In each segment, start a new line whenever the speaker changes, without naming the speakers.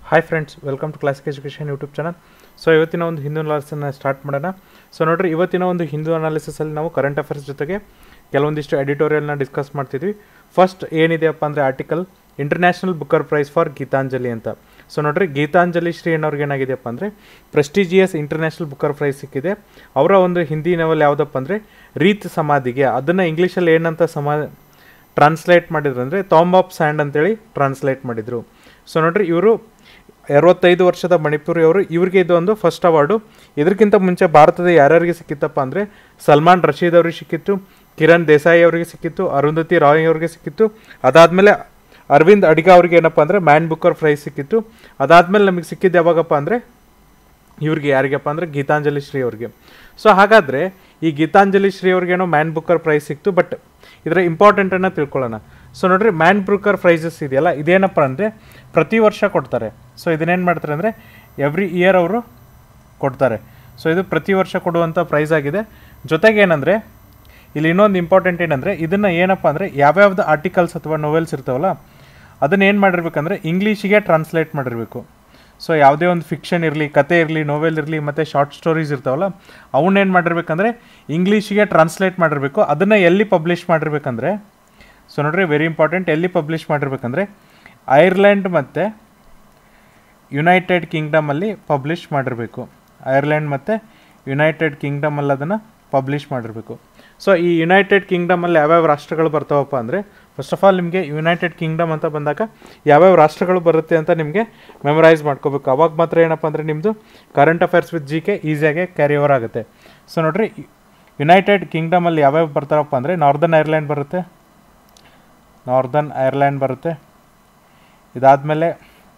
hi friends welcome to classic education YouTube channel so ಇವತ್ತಿನ ಒಂದು ಹಿಂದೂ ಅನಾಲಿಸನ್ನ ಸ್ಟಾರ್ಟ್ ಮಾಡೋಣ ಸೊ ನೋಡ್ರಿ ಇವತ್ತಿನ ಒಂದು ಹಿಂದೂ ಅನಾಲಿಸಿಸಲ್ಲಿ ನಾವು ಕರೆಂಟ್ ಅಫೇರ್ಸ್ ಜೊತೆಗೆ ಕೆಲವೊಂದಿಷ್ಟು ಎಡಿಟೋರಿಯಲ್ನ ಡಿಸ್ಕಸ್ ಮಾಡ್ತಿದ್ವಿ ಫಸ್ಟ್ ಏನಿದೆಯಪ್ಪ ಅಂದರೆ article international Booker prize for Geetanjali ಅಂತ ಸೊ ನೋಡ್ರಿ ಗೀತಾಂಜಲಿ ಶ್ರೀ ಅನ್ನೋರ್ಗೆ ಏನಾಗಿದೆಯಪ್ಪ ಅಂದರೆ ಪ್ರೆಸ್ಟಿಜಿಯಸ್ ಇಂಟರ್ನ್ಯಾಷನಲ್ ಬುಕ್ಕರ್ ಪ್ರೈಸ್ ಸಿಕ್ಕಿದೆ ಅವರ ಒಂದು ಹಿಂದಿ ನಾವಲ್ ಯಾವುದಪ್ಪ ಅಂದರೆ ರೀತ್ ಸಮಾಧಿಗೆ ಅದನ್ನು ಇಂಗ್ಲೀಷಲ್ಲಿ ಏನಂತ ಸಮಾ ಟ್ರಾನ್ಸ್ಲೇಟ್ ಮಾಡಿದ್ರು ಅಂದರೆ ತಾಂಬ್ ಆಫ್ ಸ್ಯಾಂಡ್ ಅಂತೇಳಿ ಟ್ರಾನ್ಸ್ಲೇಟ್ ಮಾಡಿದರು ಸೊ ನೋಡ್ರಿ ಇವರು ಅರವತ್ತೈದು ವರ್ಷದ ಮಣಿಪುರಿ ಅವರು ಇವ್ರಿಗೆ ಇದು ಒಂದು ಫಸ್ಟ್ ಅವಾರ್ಡು ಇದಕ್ಕಿಂತ ಮುಂಚೆ ಭಾರತದ ಯಾರ್ಯಾರಿಗೆ ಸಿಕ್ಕಿತ್ತಪ್ಪ ಅಂದರೆ ಸಲ್ಮಾನ್ ರಶೀದ್ ಅವ್ರಿಗೆ ಸಿಕ್ಕಿತ್ತು ಕಿರಣ್ ದೇಸಾಯಿ ಅವರಿಗೆ ಸಿಕ್ಕಿತ್ತು ಅರುಂಧತಿ ರಾಯ್ ಅವರಿಗೆ ಸಿಕ್ಕಿತ್ತು ಅದಾದಮೇಲೆ ಅರವಿಂದ್ ಅಡಿಗ ಅವ್ರಿಗೆ ಏನಪ್ಪ ಅಂದರೆ ಮ್ಯಾನ್ ಬುಕ್ಕರ್ ಪ್ರೈಸ್ ಸಿಕ್ಕಿತ್ತು ಅದಾದಮೇಲೆ ನಮಗೆ ಸಿಕ್ಕಿದ್ದು ಯಾವಾಗಪ್ಪ ಅಂದರೆ ಇವ್ರಿಗೆ ಯಾರಿಗಪ್ಪ ಅಂದರೆ ಗೀತಾಂಜಲಿ ಶ್ರೀ ಅವ್ರಿಗೆ ಸೊ ಹಾಗಾದರೆ ಈ ಗೀತಾಂಜಲಿ ಶ್ರೀ ಅವ್ರಿಗೇನೋ ಮ್ಯಾನ್ ಬುಕ್ಕರ್ ಪ್ರೈಸ್ ಸಿಕ್ತು ಬಟ್ ಇದರ ಇಂಪಾರ್ಟೆಂಟನ್ನು ತಿಳ್ಕೊಳ್ಳೋಣ ಸೊ ನೋಡ್ರಿ ಮ್ಯಾನ್ ಬುಕ್ಕರ್ ಪ್ರೈಸಸ್ ಇದೆಯಲ್ಲ ಇದೇನಪ್ಪ ಅಂದರೆ ಪ್ರತಿ ವರ್ಷ ಕೊಡ್ತಾರೆ ಸೊ ಇದನ್ನೇನು ಮಾಡ್ತಾರೆ ಅಂದರೆ ಎವ್ರಿ ಇಯರ್ ಅವರು ಕೊಡ್ತಾರೆ ಸೊ ಇದು ಪ್ರತಿ ವರ್ಷ ಕೊಡುವಂಥ ಪ್ರೈಸ್ ಆಗಿದೆ ಜೊತೆಗೆ ಏನಂದರೆ ಇಲ್ಲಿ ಇನ್ನೊಂದು ಇಂಪಾರ್ಟೆಂಟ್ ಏನಂದರೆ ಇದನ್ನು ಏನಪ್ಪ ಅಂದರೆ ಯಾವ್ಯಾವ್ದು ಆರ್ಟಿಕಲ್ಸ್ ಅಥವಾ ನೋವೆಲ್ಸ್ ಇರ್ತಾವಲ್ಲ ಅದನ್ನ ಏನು ಮಾಡಿರ್ಬೇಕಂದ್ರೆ ಇಂಗ್ಲೀಷಿಗೆ ಟ್ರಾನ್ಸ್ಲೇಟ್ ಮಾಡಿರಬೇಕು ಸೊ ಯಾವುದೇ ಒಂದು ಫಿಕ್ಷನ್ ಇರಲಿ ಕತೆ ಇರಲಿ ನೋವೆಲ್ ಇರಲಿ ಮತ್ತು ಶಾರ್ಟ್ ಸ್ಟೋರೀಸ್ ಇರ್ತಾವಲ್ಲ ಅವನ್ನೇನು ಮಾಡಿರ್ಬೇಕಂದ್ರೆ ಇಂಗ್ಲೀಷಿಗೆ ಟ್ರಾನ್ಸ್ಲೇಟ್ ಮಾಡಿರಬೇಕು ಅದನ್ನು ಎಲ್ಲಿ ಪಬ್ಲಿಷ್ ಮಾಡಿರ್ಬೇಕಂದ್ರೆ ಸೊ ನೋಡ್ರಿ ವೆರಿ ಇಂಪಾರ್ಟೆಂಟ್ ಎಲ್ಲಿ ಪಬ್ಲಿಷ್ ಮಾಡಿರ್ಬೇಕಂದ್ರೆ ಐರ್ಲ್ಯಾಂಡ್ ಮತ್ತು ಯುನೈಟೆಡ್ ಕಿಂಗ್ಡಮಲ್ಲಿ ಪಬ್ಲಿಷ್ ಮಾಡಿರಬೇಕು ಐರ್ಲ್ಯಾಂಡ್ ಮತ್ತು ಯುನೈಟೆಡ್ ಕಿಂಗ್ಡಮಲ್ಲಿ ಅದನ್ನು ಪಬ್ಲಿಷ್ ಮಾಡಿರಬೇಕು ಸೊ ಈ ಯುನೈಟೆಡ್ ಕಿಂಗ್ಡಮಲ್ಲಿ ಯಾವ್ಯಾವ ರಾಷ್ಟ್ರಗಳು ಬರ್ತಾವಪ್ಪ ಅಂದರೆ ಫಸ್ಟ್ ಆಫ್ ಆಲ್ ನಿಮಗೆ ಯುನೈಟೆಡ್ ಕಿಂಗ್ಡಮ್ ಅಂತ ಬಂದಾಗ ಯಾವ್ಯಾವ ರಾಷ್ಟ್ರಗಳು ಬರುತ್ತೆ ಅಂತ ನಿಮಗೆ ಮೆಮರೈಸ್ ಮಾಡ್ಕೋಬೇಕು ಅವಾಗ ಮಾತ್ರ ಏನಪ್ಪ ಅಂದರೆ ನಿಮ್ಮದು current affairs with G K ಈಸಿಯಾಗಿ ಕ್ಯಾರಿ ಓವರ್ ಆಗುತ್ತೆ ಸೊ ನೋಡ್ರಿ ಯುನೈಟೆಡ್ ಕಿಂಗ್ಡಮಲ್ಲಿ ಯಾವ್ಯಾವ ಬರ್ತಾರಪ್ಪ ಅಂದರೆ ನಾರ್ದರ್ನ್ ಐರ್ಲ್ಯಾಂಡ್ ಬರುತ್ತೆ ನಾರ್ದರ್ನ್ ಐರ್ಲ್ಯಾಂಡ್ ಬರುತ್ತೆ ಇದಾದಮೇಲೆ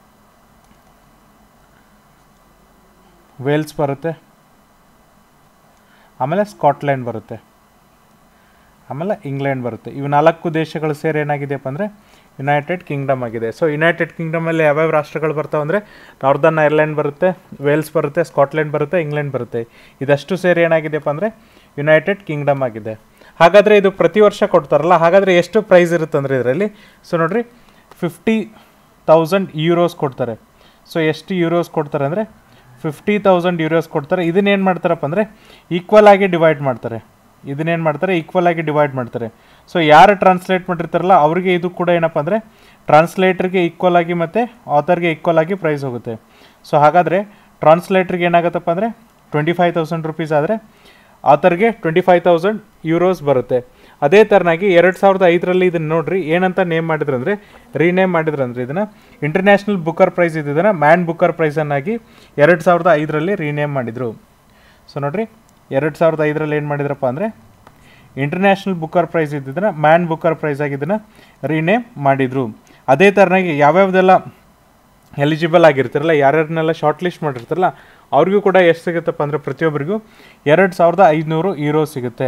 ವೇಲ್ಸ್ ಬರುತ್ತೆ ಆಮೇಲೆ ಸ್ಕಾಟ್ಲ್ಯಾಂಡ್ ಬರುತ್ತೆ ಆಮೇಲೆ ಇಂಗ್ಲೆಂಡ್ ಬರುತ್ತೆ ಇವು ನಾಲ್ಕು ದೇಶಗಳು ಸೇರಿ ಏನಾಗಿದೆಯಪ್ಪ ಅಂದರೆ ಯುನೈಟೆಡ್ ಕಿಂಗ್ಡಮ್ ಆಗಿದೆ ಸೊ ಯುನೈಟೆಡ್ ಕಿಂಗ್ಡಮಲ್ಲಿ ಯಾವ್ಯಾವ ರಾಷ್ಟ್ರಗಳು ಬರ್ತಾವೆ ಅಂದರೆ ನಾರ್ದರ್ನ್ ಐರ್ಲ್ಯಾಂಡ್ ಬರುತ್ತೆ ವೇಲ್ಸ್ ಬರುತ್ತೆ ಸ್ಕಾಟ್ಲೆಂಡ್ ಬರುತ್ತೆ ಇಂಗ್ಲೆಂಡ್ ಬರುತ್ತೆ ಇದಷ್ಟು ಸೇರಿ ಏನಾಗಿದೆಯಪ್ಪ ಅಂದರೆ ಯುನೈಟೆಡ್ ಕಿಂಗ್ಡಮ್ ಆಗಿದೆ ಹಾಗಾದರೆ ಇದು ಪ್ರತಿ ವರ್ಷ ಕೊಡ್ತಾರಲ್ಲ ಹಾಗಾದರೆ ಎಷ್ಟು ಪ್ರೈಸ್ ಇರುತ್ತೆ ಅಂದರೆ ಇದರಲ್ಲಿ ಸೊ ನೋಡಿರಿ ಫಿಫ್ಟಿ ತೌಸಂಡ್ ಯೂರೋಸ್ ಕೊಡ್ತಾರೆ ಸೊ ಎಷ್ಟು ಯೂರೋಸ್ ಕೊಡ್ತಾರೆ ಅಂದರೆ ಫಿಫ್ಟಿ ತೌಸಂಡ್ ಯೂರೋಸ್ ಕೊಡ್ತಾರೆ ಇದನ್ನೇನು ಮಾಡ್ತಾರಪ್ಪ ಅಂದರೆ ಈಕ್ವಲ್ ಆಗಿ ಡಿವೈಡ್ ಮಾಡ್ತಾರೆ ಇದನ್ನೇನು ಮಾಡ್ತಾರೆ ಈಕ್ವಲ್ ಆಗಿ ಡಿವೈಡ್ ಮಾಡ್ತಾರೆ ಸೊ ಯಾರು ಟ್ರಾನ್ಸ್ಲೇಟ್ ಮಾಡಿರ್ತಾರಲ್ಲ ಅವರಿಗೆ ಇದು ಕೂಡ ಏನಪ್ಪ ಅಂದರೆ ಟ್ರಾನ್ಸ್ಲೇಟ್ರಿಗೆ ಈಕ್ವಲ್ ಆಗಿ ಮತ್ತು ಆಥರ್ಗೆ ಈಕ್ವಲ್ ಆಗಿ ಪ್ರೈಸ್ ಹೋಗುತ್ತೆ ಸೊ ಹಾಗಾದರೆ ಟ್ರಾನ್ಸ್ಲೇಟ್ರಿಗೆ ಏನಾಗುತ್ತಪ್ಪ ಅಂದರೆ ಟ್ವೆಂಟಿ ಫೈವ್ ತೌಸಂಡ್ ರುಪೀಸ್ ಆದರೆ ಆಥರ್ಗೆ ಟ್ವೆಂಟಿ ಫೈವ್ ತೌಸಂಡ್ ಯೂರೋಸ್ ಬರುತ್ತೆ ಅದೇ ಥರನಾಗಿ ಎರಡು ಸಾವಿರದ ಐದರಲ್ಲಿ ಇದನ್ನು ನೋಡ್ರಿ ಏನಂತ ನೇಮ್ ಮಾಡಿದ್ರು ಅಂದರೆ ರೀನೇಮ್ ಮಾಡಿದ್ರು ಅಂದರೆ ಇದನ್ನು ಇಂಟರ್ನ್ಯಾಷನಲ್ ಬುಕ್ಕರ್ ಪ್ರೈಸ್ ಇದ್ದಿದ್ದನ್ನು ಮ್ಯಾನ್ ಬುಕ್ಕರ್ ಪ್ರೈಸನ್ನಾಗಿ ಎರಡು ಸಾವಿರದ ಐದರಲ್ಲಿ ರೀನೇಮ್ ಮಾಡಿದರು ಸೊ ನೋಡ್ರಿ ಎರಡು ಸಾವಿರದ ಐದರಲ್ಲಿ ಏನು ಮಾಡಿದ್ರಪ್ಪ ಅಂದರೆ ಇಂಟರ್ನ್ಯಾಷನಲ್ ಬುಕ್ಕರ್ ಪ್ರೈಸ್ ಇದ್ದಿದ್ದನ್ನು ಮ್ಯಾನ್ ಬುಕ್ಕರ್ ಪ್ರೈಸ್ ಆಗಿದ್ದನ್ನು ರೀನೇಮ್ ಮಾಡಿದರು ಅದೇ ಥರನಾಗಿ ಯಾವ್ಯಾವ್ದೆಲ್ಲ ಎಲಿಜಿಬಲ್ ಆಗಿರ್ತಿರಲ್ಲ ಯಾರ್ಯಾರನ್ನೆಲ್ಲ ಶಾರ್ಟ್ ಲಿಸ್ಟ್ ಮಾಡಿರ್ತಾರಲ್ಲ ಅವ್ರಿಗೂ ಕೂಡ ಎಷ್ಟು ಸಿಗುತ್ತಪ್ಪ ಅಂದರೆ ಪ್ರತಿಯೊಬ್ಬರಿಗೂ ಎರಡು ಸಾವಿರದ ಐದುನೂರು ಯೂರೋ ಸಿಗುತ್ತೆ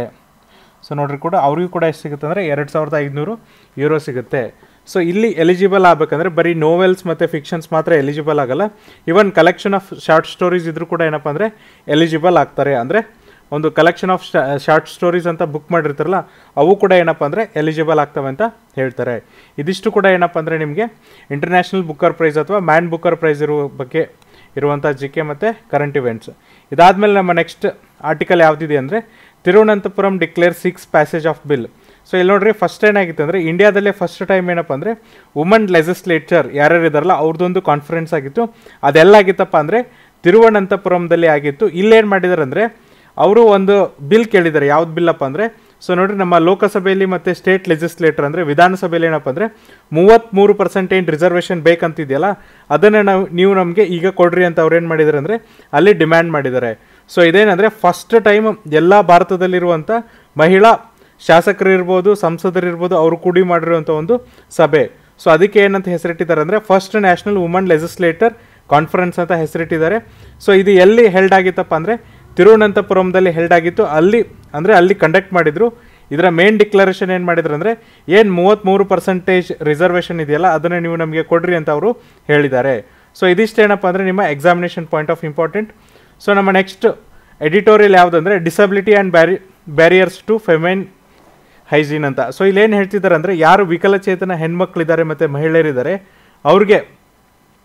ಸೊ ನೋಡ್ರಿ ಕೂಡ ಅವ್ರಿಗೂ ಕೂಡ ಎಷ್ಟು ಸಿಗುತ್ತೆ ಅಂದರೆ ಎರಡು ಸಾವಿರದ ಐದುನೂರು ಯೂರೋ ಸಿಗುತ್ತೆ ಸೊ ಇಲ್ಲಿ ಎಲಿಜಿಬಲ್ ಆಗಬೇಕಂದ್ರೆ ಬರೀ ನೋವೆಲ್ಸ್ ಮತ್ತು ಫಿಕ್ಷನ್ಸ್ ಮಾತ್ರ ಎಲಿಜಿಬಲ್ ಆಗಲ್ಲ even collection of short stories ಇದ್ರೂ ಕೂಡ ಏನಪ್ಪ ಅಂದರೆ ಎಲಿಜಿಬಲ್ ಆಗ್ತಾರೆ ಅಂದರೆ ಒಂದು ಕಲೆಕ್ಷನ್ ಆಫ್ ಶಾರ್ಟ್ ಸ್ಟೋರೀಸ್ ಅಂತ ಬುಕ್ ಮಾಡಿರ್ತಾರಲ್ಲ ಅವು ಕೂಡ ಏನಪ್ಪ ಅಂದರೆ ಎಲಿಜಿಬಲ್ ಆಗ್ತವೆ ಅಂತ ಹೇಳ್ತಾರೆ ಇದಿಷ್ಟು ಕೂಡ ಏನಪ್ಪ ಅಂದರೆ ನಿಮಗೆ ಇಂಟರ್ನ್ಯಾಷನಲ್ ಬುಕ್ಕರ್ ಪ್ರೈಸ್ ಅಥವಾ ಮ್ಯಾನ್ ಬುಕ್ಕರ್ ಪ್ರೈಸ್ ಇರುವ ಬಗ್ಗೆ ಇರುವಂಥ ಜಿ ಕೆ ಮತ್ತು ಕರೆಂಟ್ ಇವೆಂಟ್ಸ್ ಇದಾದಮೇಲೆ ನಮ್ಮ ನೆಕ್ಸ್ಟ್ ಆರ್ಟಿಕಲ್ ಯಾವುದಿದೆ ಅಂದರೆ Thiruvananthapuram declare six passage of bill so ಇಲ್ಲಿ ನೋಡ್ರಿ ಫಸ್ಟ್ ಏನಾಗಿತ್ತು ಅಂದರೆ ಇಂಡಿಯಾದಲ್ಲೇ ಫಸ್ಟ್ ಟೈಮ್ ಏನಪ್ಪ ಅಂದರೆ ವುಮನ್ ಲೆಜಿಸ್ಲೇಚರ್ ಯಾರ್ಯಾರು ಇದಾರಲ್ಲ ಅವ್ರದ್ದೊಂದು ಕಾನ್ಫರೆನ್ಸ್ ಆಗಿತ್ತು ಅದೆಲ್ಲ ಆಗಿತ್ತಪ್ಪ ಅಂದರೆ ತಿರುವನಂತಪುರಂದಲ್ಲಿ ಆಗಿತ್ತು ಇಲ್ಲೇನು ಮಾಡಿದ್ದಾರೆ ಅಂದರೆ ಅವರು ಒಂದು ಬಿಲ್ ಕೇಳಿದ್ದಾರೆ ಯಾವ್ದು ಬಿಲ್ಲಪ್ಪ ಅಂದರೆ ಸೊ ನೋಡ್ರಿ ನಮ್ಮ ಲೋಕಸಭೆಯಲ್ಲಿ ಮತ್ತು ಸ್ಟೇಟ್ ಲೆಜಿಸ್ಲೇಟರ್ ಅಂದರೆ ವಿಧಾನಸಭೆಯಲ್ಲಿ ಏನಪ್ಪ ಅಂದರೆ ಮೂವತ್ತ್ಮೂರು ಪರ್ಸೆಂಟೇಜ್ ರಿಸರ್ವೇಷನ್ ಬೇಕಂತಿದೆಯಲ್ಲ ಅದನ್ನು ನಾವು ನೀವು ನಮಗೆ ಈಗ ಕೊಡ್ರಿ ಅಂತ ಅವ್ರು ಏನು ಮಾಡಿದ್ದಾರೆ ಅಂದರೆ ಅಲ್ಲಿ ಡಿಮ್ಯಾಂಡ್ ಮಾಡಿದ್ದಾರೆ ಸೊ ಇದೇನಂದರೆ ಫಸ್ಟ್ ಟೈಮ್ ಎಲ್ಲ ಭಾರತದಲ್ಲಿರುವಂಥ ಮಹಿಳಾ ಶಾಸಕರಿರ್ಬೋದು ಸಂಸದರಿರ್ಬೋದು ಅವರು ಕೂಡಿ ಮಾಡಿರುವಂಥ ಒಂದು ಸಭೆ ಸೊ ಅದಕ್ಕೆ ಏನಂತ ಹೆಸರಿಟ್ಟಿದ್ದಾರೆ ಅಂದರೆ first national woman legislator conference ಅಂತ ಹೆಸರಿಟ್ಟಿದ್ದಾರೆ ಸೊ ಇದು ಎಲ್ಲಿ ಹೆಲ್ಡ್ ಆಗಿತ್ತಪ್ಪ ಅಂದರೆ ತಿರುವನಂತಪುರಂದಲ್ಲಿ ಹೆಲ್ಡ್ ಆಗಿತ್ತು ಅಲ್ಲಿ ಅಂದರೆ ಅಲ್ಲಿ ಕಂಡಕ್ಟ್ ಮಾಡಿದರು ಇದರ ಮೇನ್ ಡಿಕ್ಲರೇಷನ್ ಏನು ಮಾಡಿದ್ರು ಅಂದರೆ ಏನು ಮೂವತ್ತ್ಮೂರು ಪರ್ಸೆಂಟೇಜ್ ರಿಸರ್ವೇಷನ್ ಇದೆಯಲ್ಲ ಅದನ್ನು ನೀವು ನಮಗೆ ಕೊಡ್ರಿ ಅಂತ ಅವರು ಹೇಳಿದ್ದಾರೆ ಸೊ ಇದಿಷ್ಟೇನಪ್ಪ ಅಂದರೆ ನಿಮ್ಮ examination point of important so ನಮ್ಮ ನೆಕ್ಸ್ಟ್ ಎಡಿಟೋರಿಯಲ್ ಯಾವುದಂದರೆ disability and barry barriers to feminine hygiene ಅಂತ ಸೊ ಇಲ್ಲೇನು ಹೇಳ್ತಿದ್ದಾರೆ ಅಂದರೆ ಯಾರು ವಿಕಲಚೇತನ ಹೆಣ್ಮಕ್ಳಿದ್ದಾರೆ ಮತ್ತು ಮಹಿಳೆಯರಿದ್ದಾರೆ ಅವ್ರಿಗೆ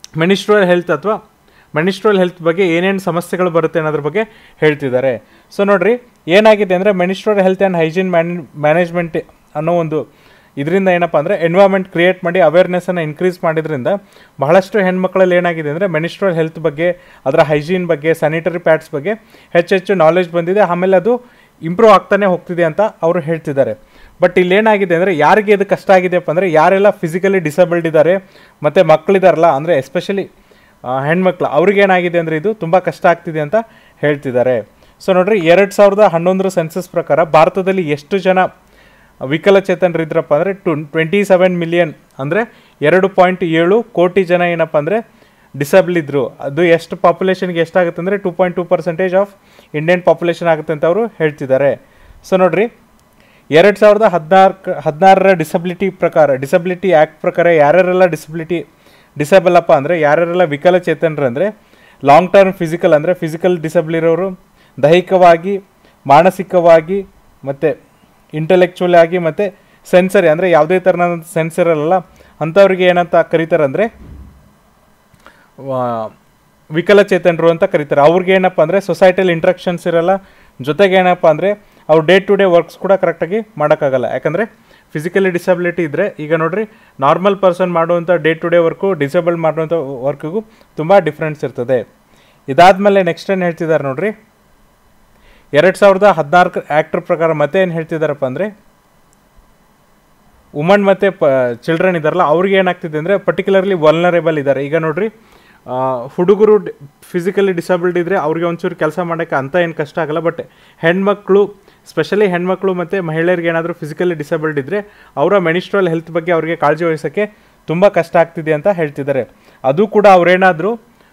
ಮೆನಿಸ್ಟ್ರಲ್ ಹೆಲ್ತ್ ಅಥವಾ ಮೆನಿಸ್ಟ್ರಲ್ ಹೆಲ್ತ್ ಬಗ್ಗೆ ಏನೇನು ಸಮಸ್ಯೆಗಳು ಬರುತ್ತೆ ಅನ್ನೋದ್ರ ಬಗ್ಗೆ ಹೇಳ್ತಿದ್ದಾರೆ ಸೊ ನೋಡ್ರಿ ಏನಾಗಿದೆ ಅಂದರೆ menstrual health and hygiene man management ಅನ್ನೋ ಒಂದು ಇದರಿಂದ ಏನಪ್ಪ ಅಂದರೆ ಎನ್ವೈರ್ಮೆಂಟ್ ಕ್ರಿಯೇಟ್ ಮಾಡಿ ಅವೇರ್ನೆಸ್ಸನ್ನು ಇನ್ಕ್ರೀಸ್ ಮಾಡಿದ್ರಿಂದ ಬಹಳಷ್ಟು ಹೆಣ್ಮಕ್ಳಲ್ಲಿ ಏನಾಗಿದೆ ಅಂದರೆ ಮೆನಿಸ್ಟ್ರಲ್ ಹೆಲ್ತ್ ಬಗ್ಗೆ ಅದರ ಹೈಜೀನ್ ಬಗ್ಗೆ ಸ್ಯಾನಿಟರಿ ಪ್ಯಾಡ್ಸ್ ಬಗ್ಗೆ ಹೆಚ್ಚೆಚ್ಚು ನಾಲೆಜ್ ಬಂದಿದೆ ಆಮೇಲೆ ಅದು ಇಂಪ್ರೂವ್ ಆಗ್ತಾನೆ ಹೋಗ್ತಿದೆ ಅಂತ ಅವರು ಹೇಳ್ತಿದ್ದಾರೆ ಬಟ್ ಇಲ್ಲೇನಾಗಿದೆ ಅಂದರೆ ಯಾರಿಗೆ ಇದು ಕಷ್ಟ ಆಗಿದೆಯಪ್ಪ ಅಂದರೆ ಯಾರೆಲ್ಲ ಫಿಸಿಕಲಿ ಡಿಸೇಬಲ್ಡ್ ಇದ್ದಾರೆ ಮತ್ತು ಮಕ್ಕಳಿದಾರಲ್ಲ ಅಂದರೆ ಎಸ್ಪೆಷಲಿ ಹೆಣ್ಮಕ್ಳು ಅವ್ರಿಗೇನಾಗಿದೆ ಅಂದರೆ ಇದು ತುಂಬ ಕಷ್ಟ ಆಗ್ತಿದೆ ಅಂತ ಹೇಳ್ತಿದ್ದಾರೆ ಸೊ ನೋಡ್ರಿ ಎರಡು ಸಾವಿರದ ಹನ್ನೊಂದರ ಸೆನ್ಸಸ್ ಪ್ರಕಾರ ಭಾರತದಲ್ಲಿ ಎಷ್ಟು ಜನ ವಿಕಲಚೇತನರು ಇದ್ರಪ್ಪ ಅಂದರೆ ಟು ಟ್ವೆಂಟಿ ಸೆವೆನ್ ಮಿಲಿಯನ್ ಅಂದರೆ ಎರಡು ಪಾಯಿಂಟ್ ಏಳು ಕೋಟಿ ಜನ ಏನಪ್ಪ ಅಂದರೆ ಡಿಸೇಬಲ್ ಇದ್ದರು ಅದು ಎಷ್ಟು ಪಾಪ್ಯುಲೇಷನ್ಗೆ ಎಷ್ಟಾಗುತ್ತೆ ಅಂದರೆ two point two percentage of Indian population ಆಗುತ್ತೆ ಅಂತ ಅವರು ಹೇಳ್ತಿದ್ದಾರೆ ಸೊ ನೋಡ್ರಿ ಎರಡು ಸಾವಿರದ ಹದಿನಾರು ಹದಿನಾರರ ಡಿಸಬಿಲಿಟಿ ಪ್ರಕಾರ ಡಿಸಬಿಲಿಟಿ ಆ್ಯಕ್ಟ್ ಪ್ರಕಾರ ಯಾರ್ಯಾರೆಲ್ಲ ಡಿಸಬಿಲಿಟಿ ಡಿಸೇಬಲ್ ಅಪ್ಪ ಅಂದರೆ ಯಾರ್ಯಾರೆಲ್ಲ ವಿಕಲಚೇತನರು ಅಂದರೆ ಲಾಂಗ್ ಟರ್ಮ್ ಫಿಸಿಕಲ್ ಅಂದರೆ ಫಿಸಿಕಲ್ ಡಿಸೇಬಲ್ ಇರೋರು ದೈಹಿಕವಾಗಿ ಮಾನಸಿಕವಾಗಿ ಮತ್ತು ಇಂಟೆಲೆಕ್ಚುವಲ್ ಆಗಿ ಮತ್ತು ಸೆನ್ಸರಿ ಅಂದರೆ ಯಾವುದೇ ಥರನಾದ ಸೆನ್ಸ್ ಇರಲ್ಲ ಅಂಥವ್ರಿಗೆ ಏನಂತ ಕರೀತಾರೆ ಅಂದರೆ ವಿಕಲಚೇತನರು ಅಂತ ಕರೀತಾರೆ ಅವ್ರಿಗೆ ಏನಪ್ಪ ಅಂದರೆ ಸೊಸೈಟಿಯಲ್ಲಿ ಇಂಟ್ರಾಕ್ಷನ್ಸ್ ಇರಲ್ಲ ಜೊತೆಗೆ ಏನಪ್ಪ ಅಂದರೆ ಅವ್ರು ಡೇ ಟು ಡೇ ವರ್ಕ್ಸ್ ಕೂಡ ಕರೆಕ್ಟಾಗಿ ಮಾಡೋಕ್ಕಾಗಲ್ಲ ಯಾಕಂದರೆ ಫಿಸಿಕಲಿ ಡಿಸಬಿಲಿಟಿ ಇದ್ದರೆ ಈಗ ನೋಡ್ರಿ ನಾರ್ಮಲ್ ಪರ್ಸನ್ ಮಾಡುವಂಥ day to day work disable ಮಾಡುವಂಥ ವರ್ಕಿಗೂ ತುಂಬ ಡಿಫ್ರೆನ್ಸ್ ಇರ್ತದೆ ಇದಾದಮೇಲೆ ನೆಕ್ಸ್ಟ್ ಏನು ಹೇಳ್ತಿದ್ದಾರೆ ನೋಡ್ರಿ ಎರಡು ಸಾವಿರದ ಹದಿನಾಲ್ಕು ಆ್ಯಕ್ಟ್ರ್ ಪ್ರಕಾರ ಮತ್ತೆ ಏನು ಹೇಳ್ತಿದ್ದಾರಪ್ಪ ಅಂದರೆ ವುಮನ್ ಮತ್ತು ಪ ಚಿಲ್ಡ್ರನ್ ಇದ್ದಾರಲ್ಲ ಅವ್ರಿಗೆ ಏನಾಗ್ತಿದೆ ಅಂದರೆ ಪರ್ಟಿಕ್ಯುಲರ್ಲಿ ವಲ್ನರೇಬಲ್ ಇದ್ದಾರೆ ಈಗ ನೋಡ್ರಿ ಆ, ಹುಡುಗರು ಫಿಸಿಕಲಿ ಡಿಸೇಬಲ್ಡ್ ಇದ್ದರೆ ಅವ್ರಿಗೆ ಒಂಚೂರು ಕೆಲಸ ಮಾಡೋಕ್ಕೆ ಅಂತ ಏನು ಕಷ್ಟ ಆಗಲ್ಲ ಬಟ್ ಹೆಣ್ಮಕ್ಳು ಸ್ಪೆಷಲಿ ಹೆಣ್ಮಕ್ಳು ಮತ್ತು ಮಹಿಳೆಯರಿಗೆ ಏನಾದರೂ ಫಿಸಿಕಲಿ ಡಿಸೇಬಲ್ಡ್ ಇದ್ದರೆ ಅವರ ಮೆನಿಸ್ಟ್ರಲ್ ಹೆಲ್ತ್ ಬಗ್ಗೆ ಅವರಿಗೆ ಕಾಳಜಿ ವಹಿಸೋಕ್ಕೆ ತುಂಬ ಕಷ್ಟ ಆಗ್ತಿದೆ ಅಂತ ಹೇಳ್ತಿದ್ದಾರೆ ಅದು ಕೂಡ ಅವರೇನಾದರೂ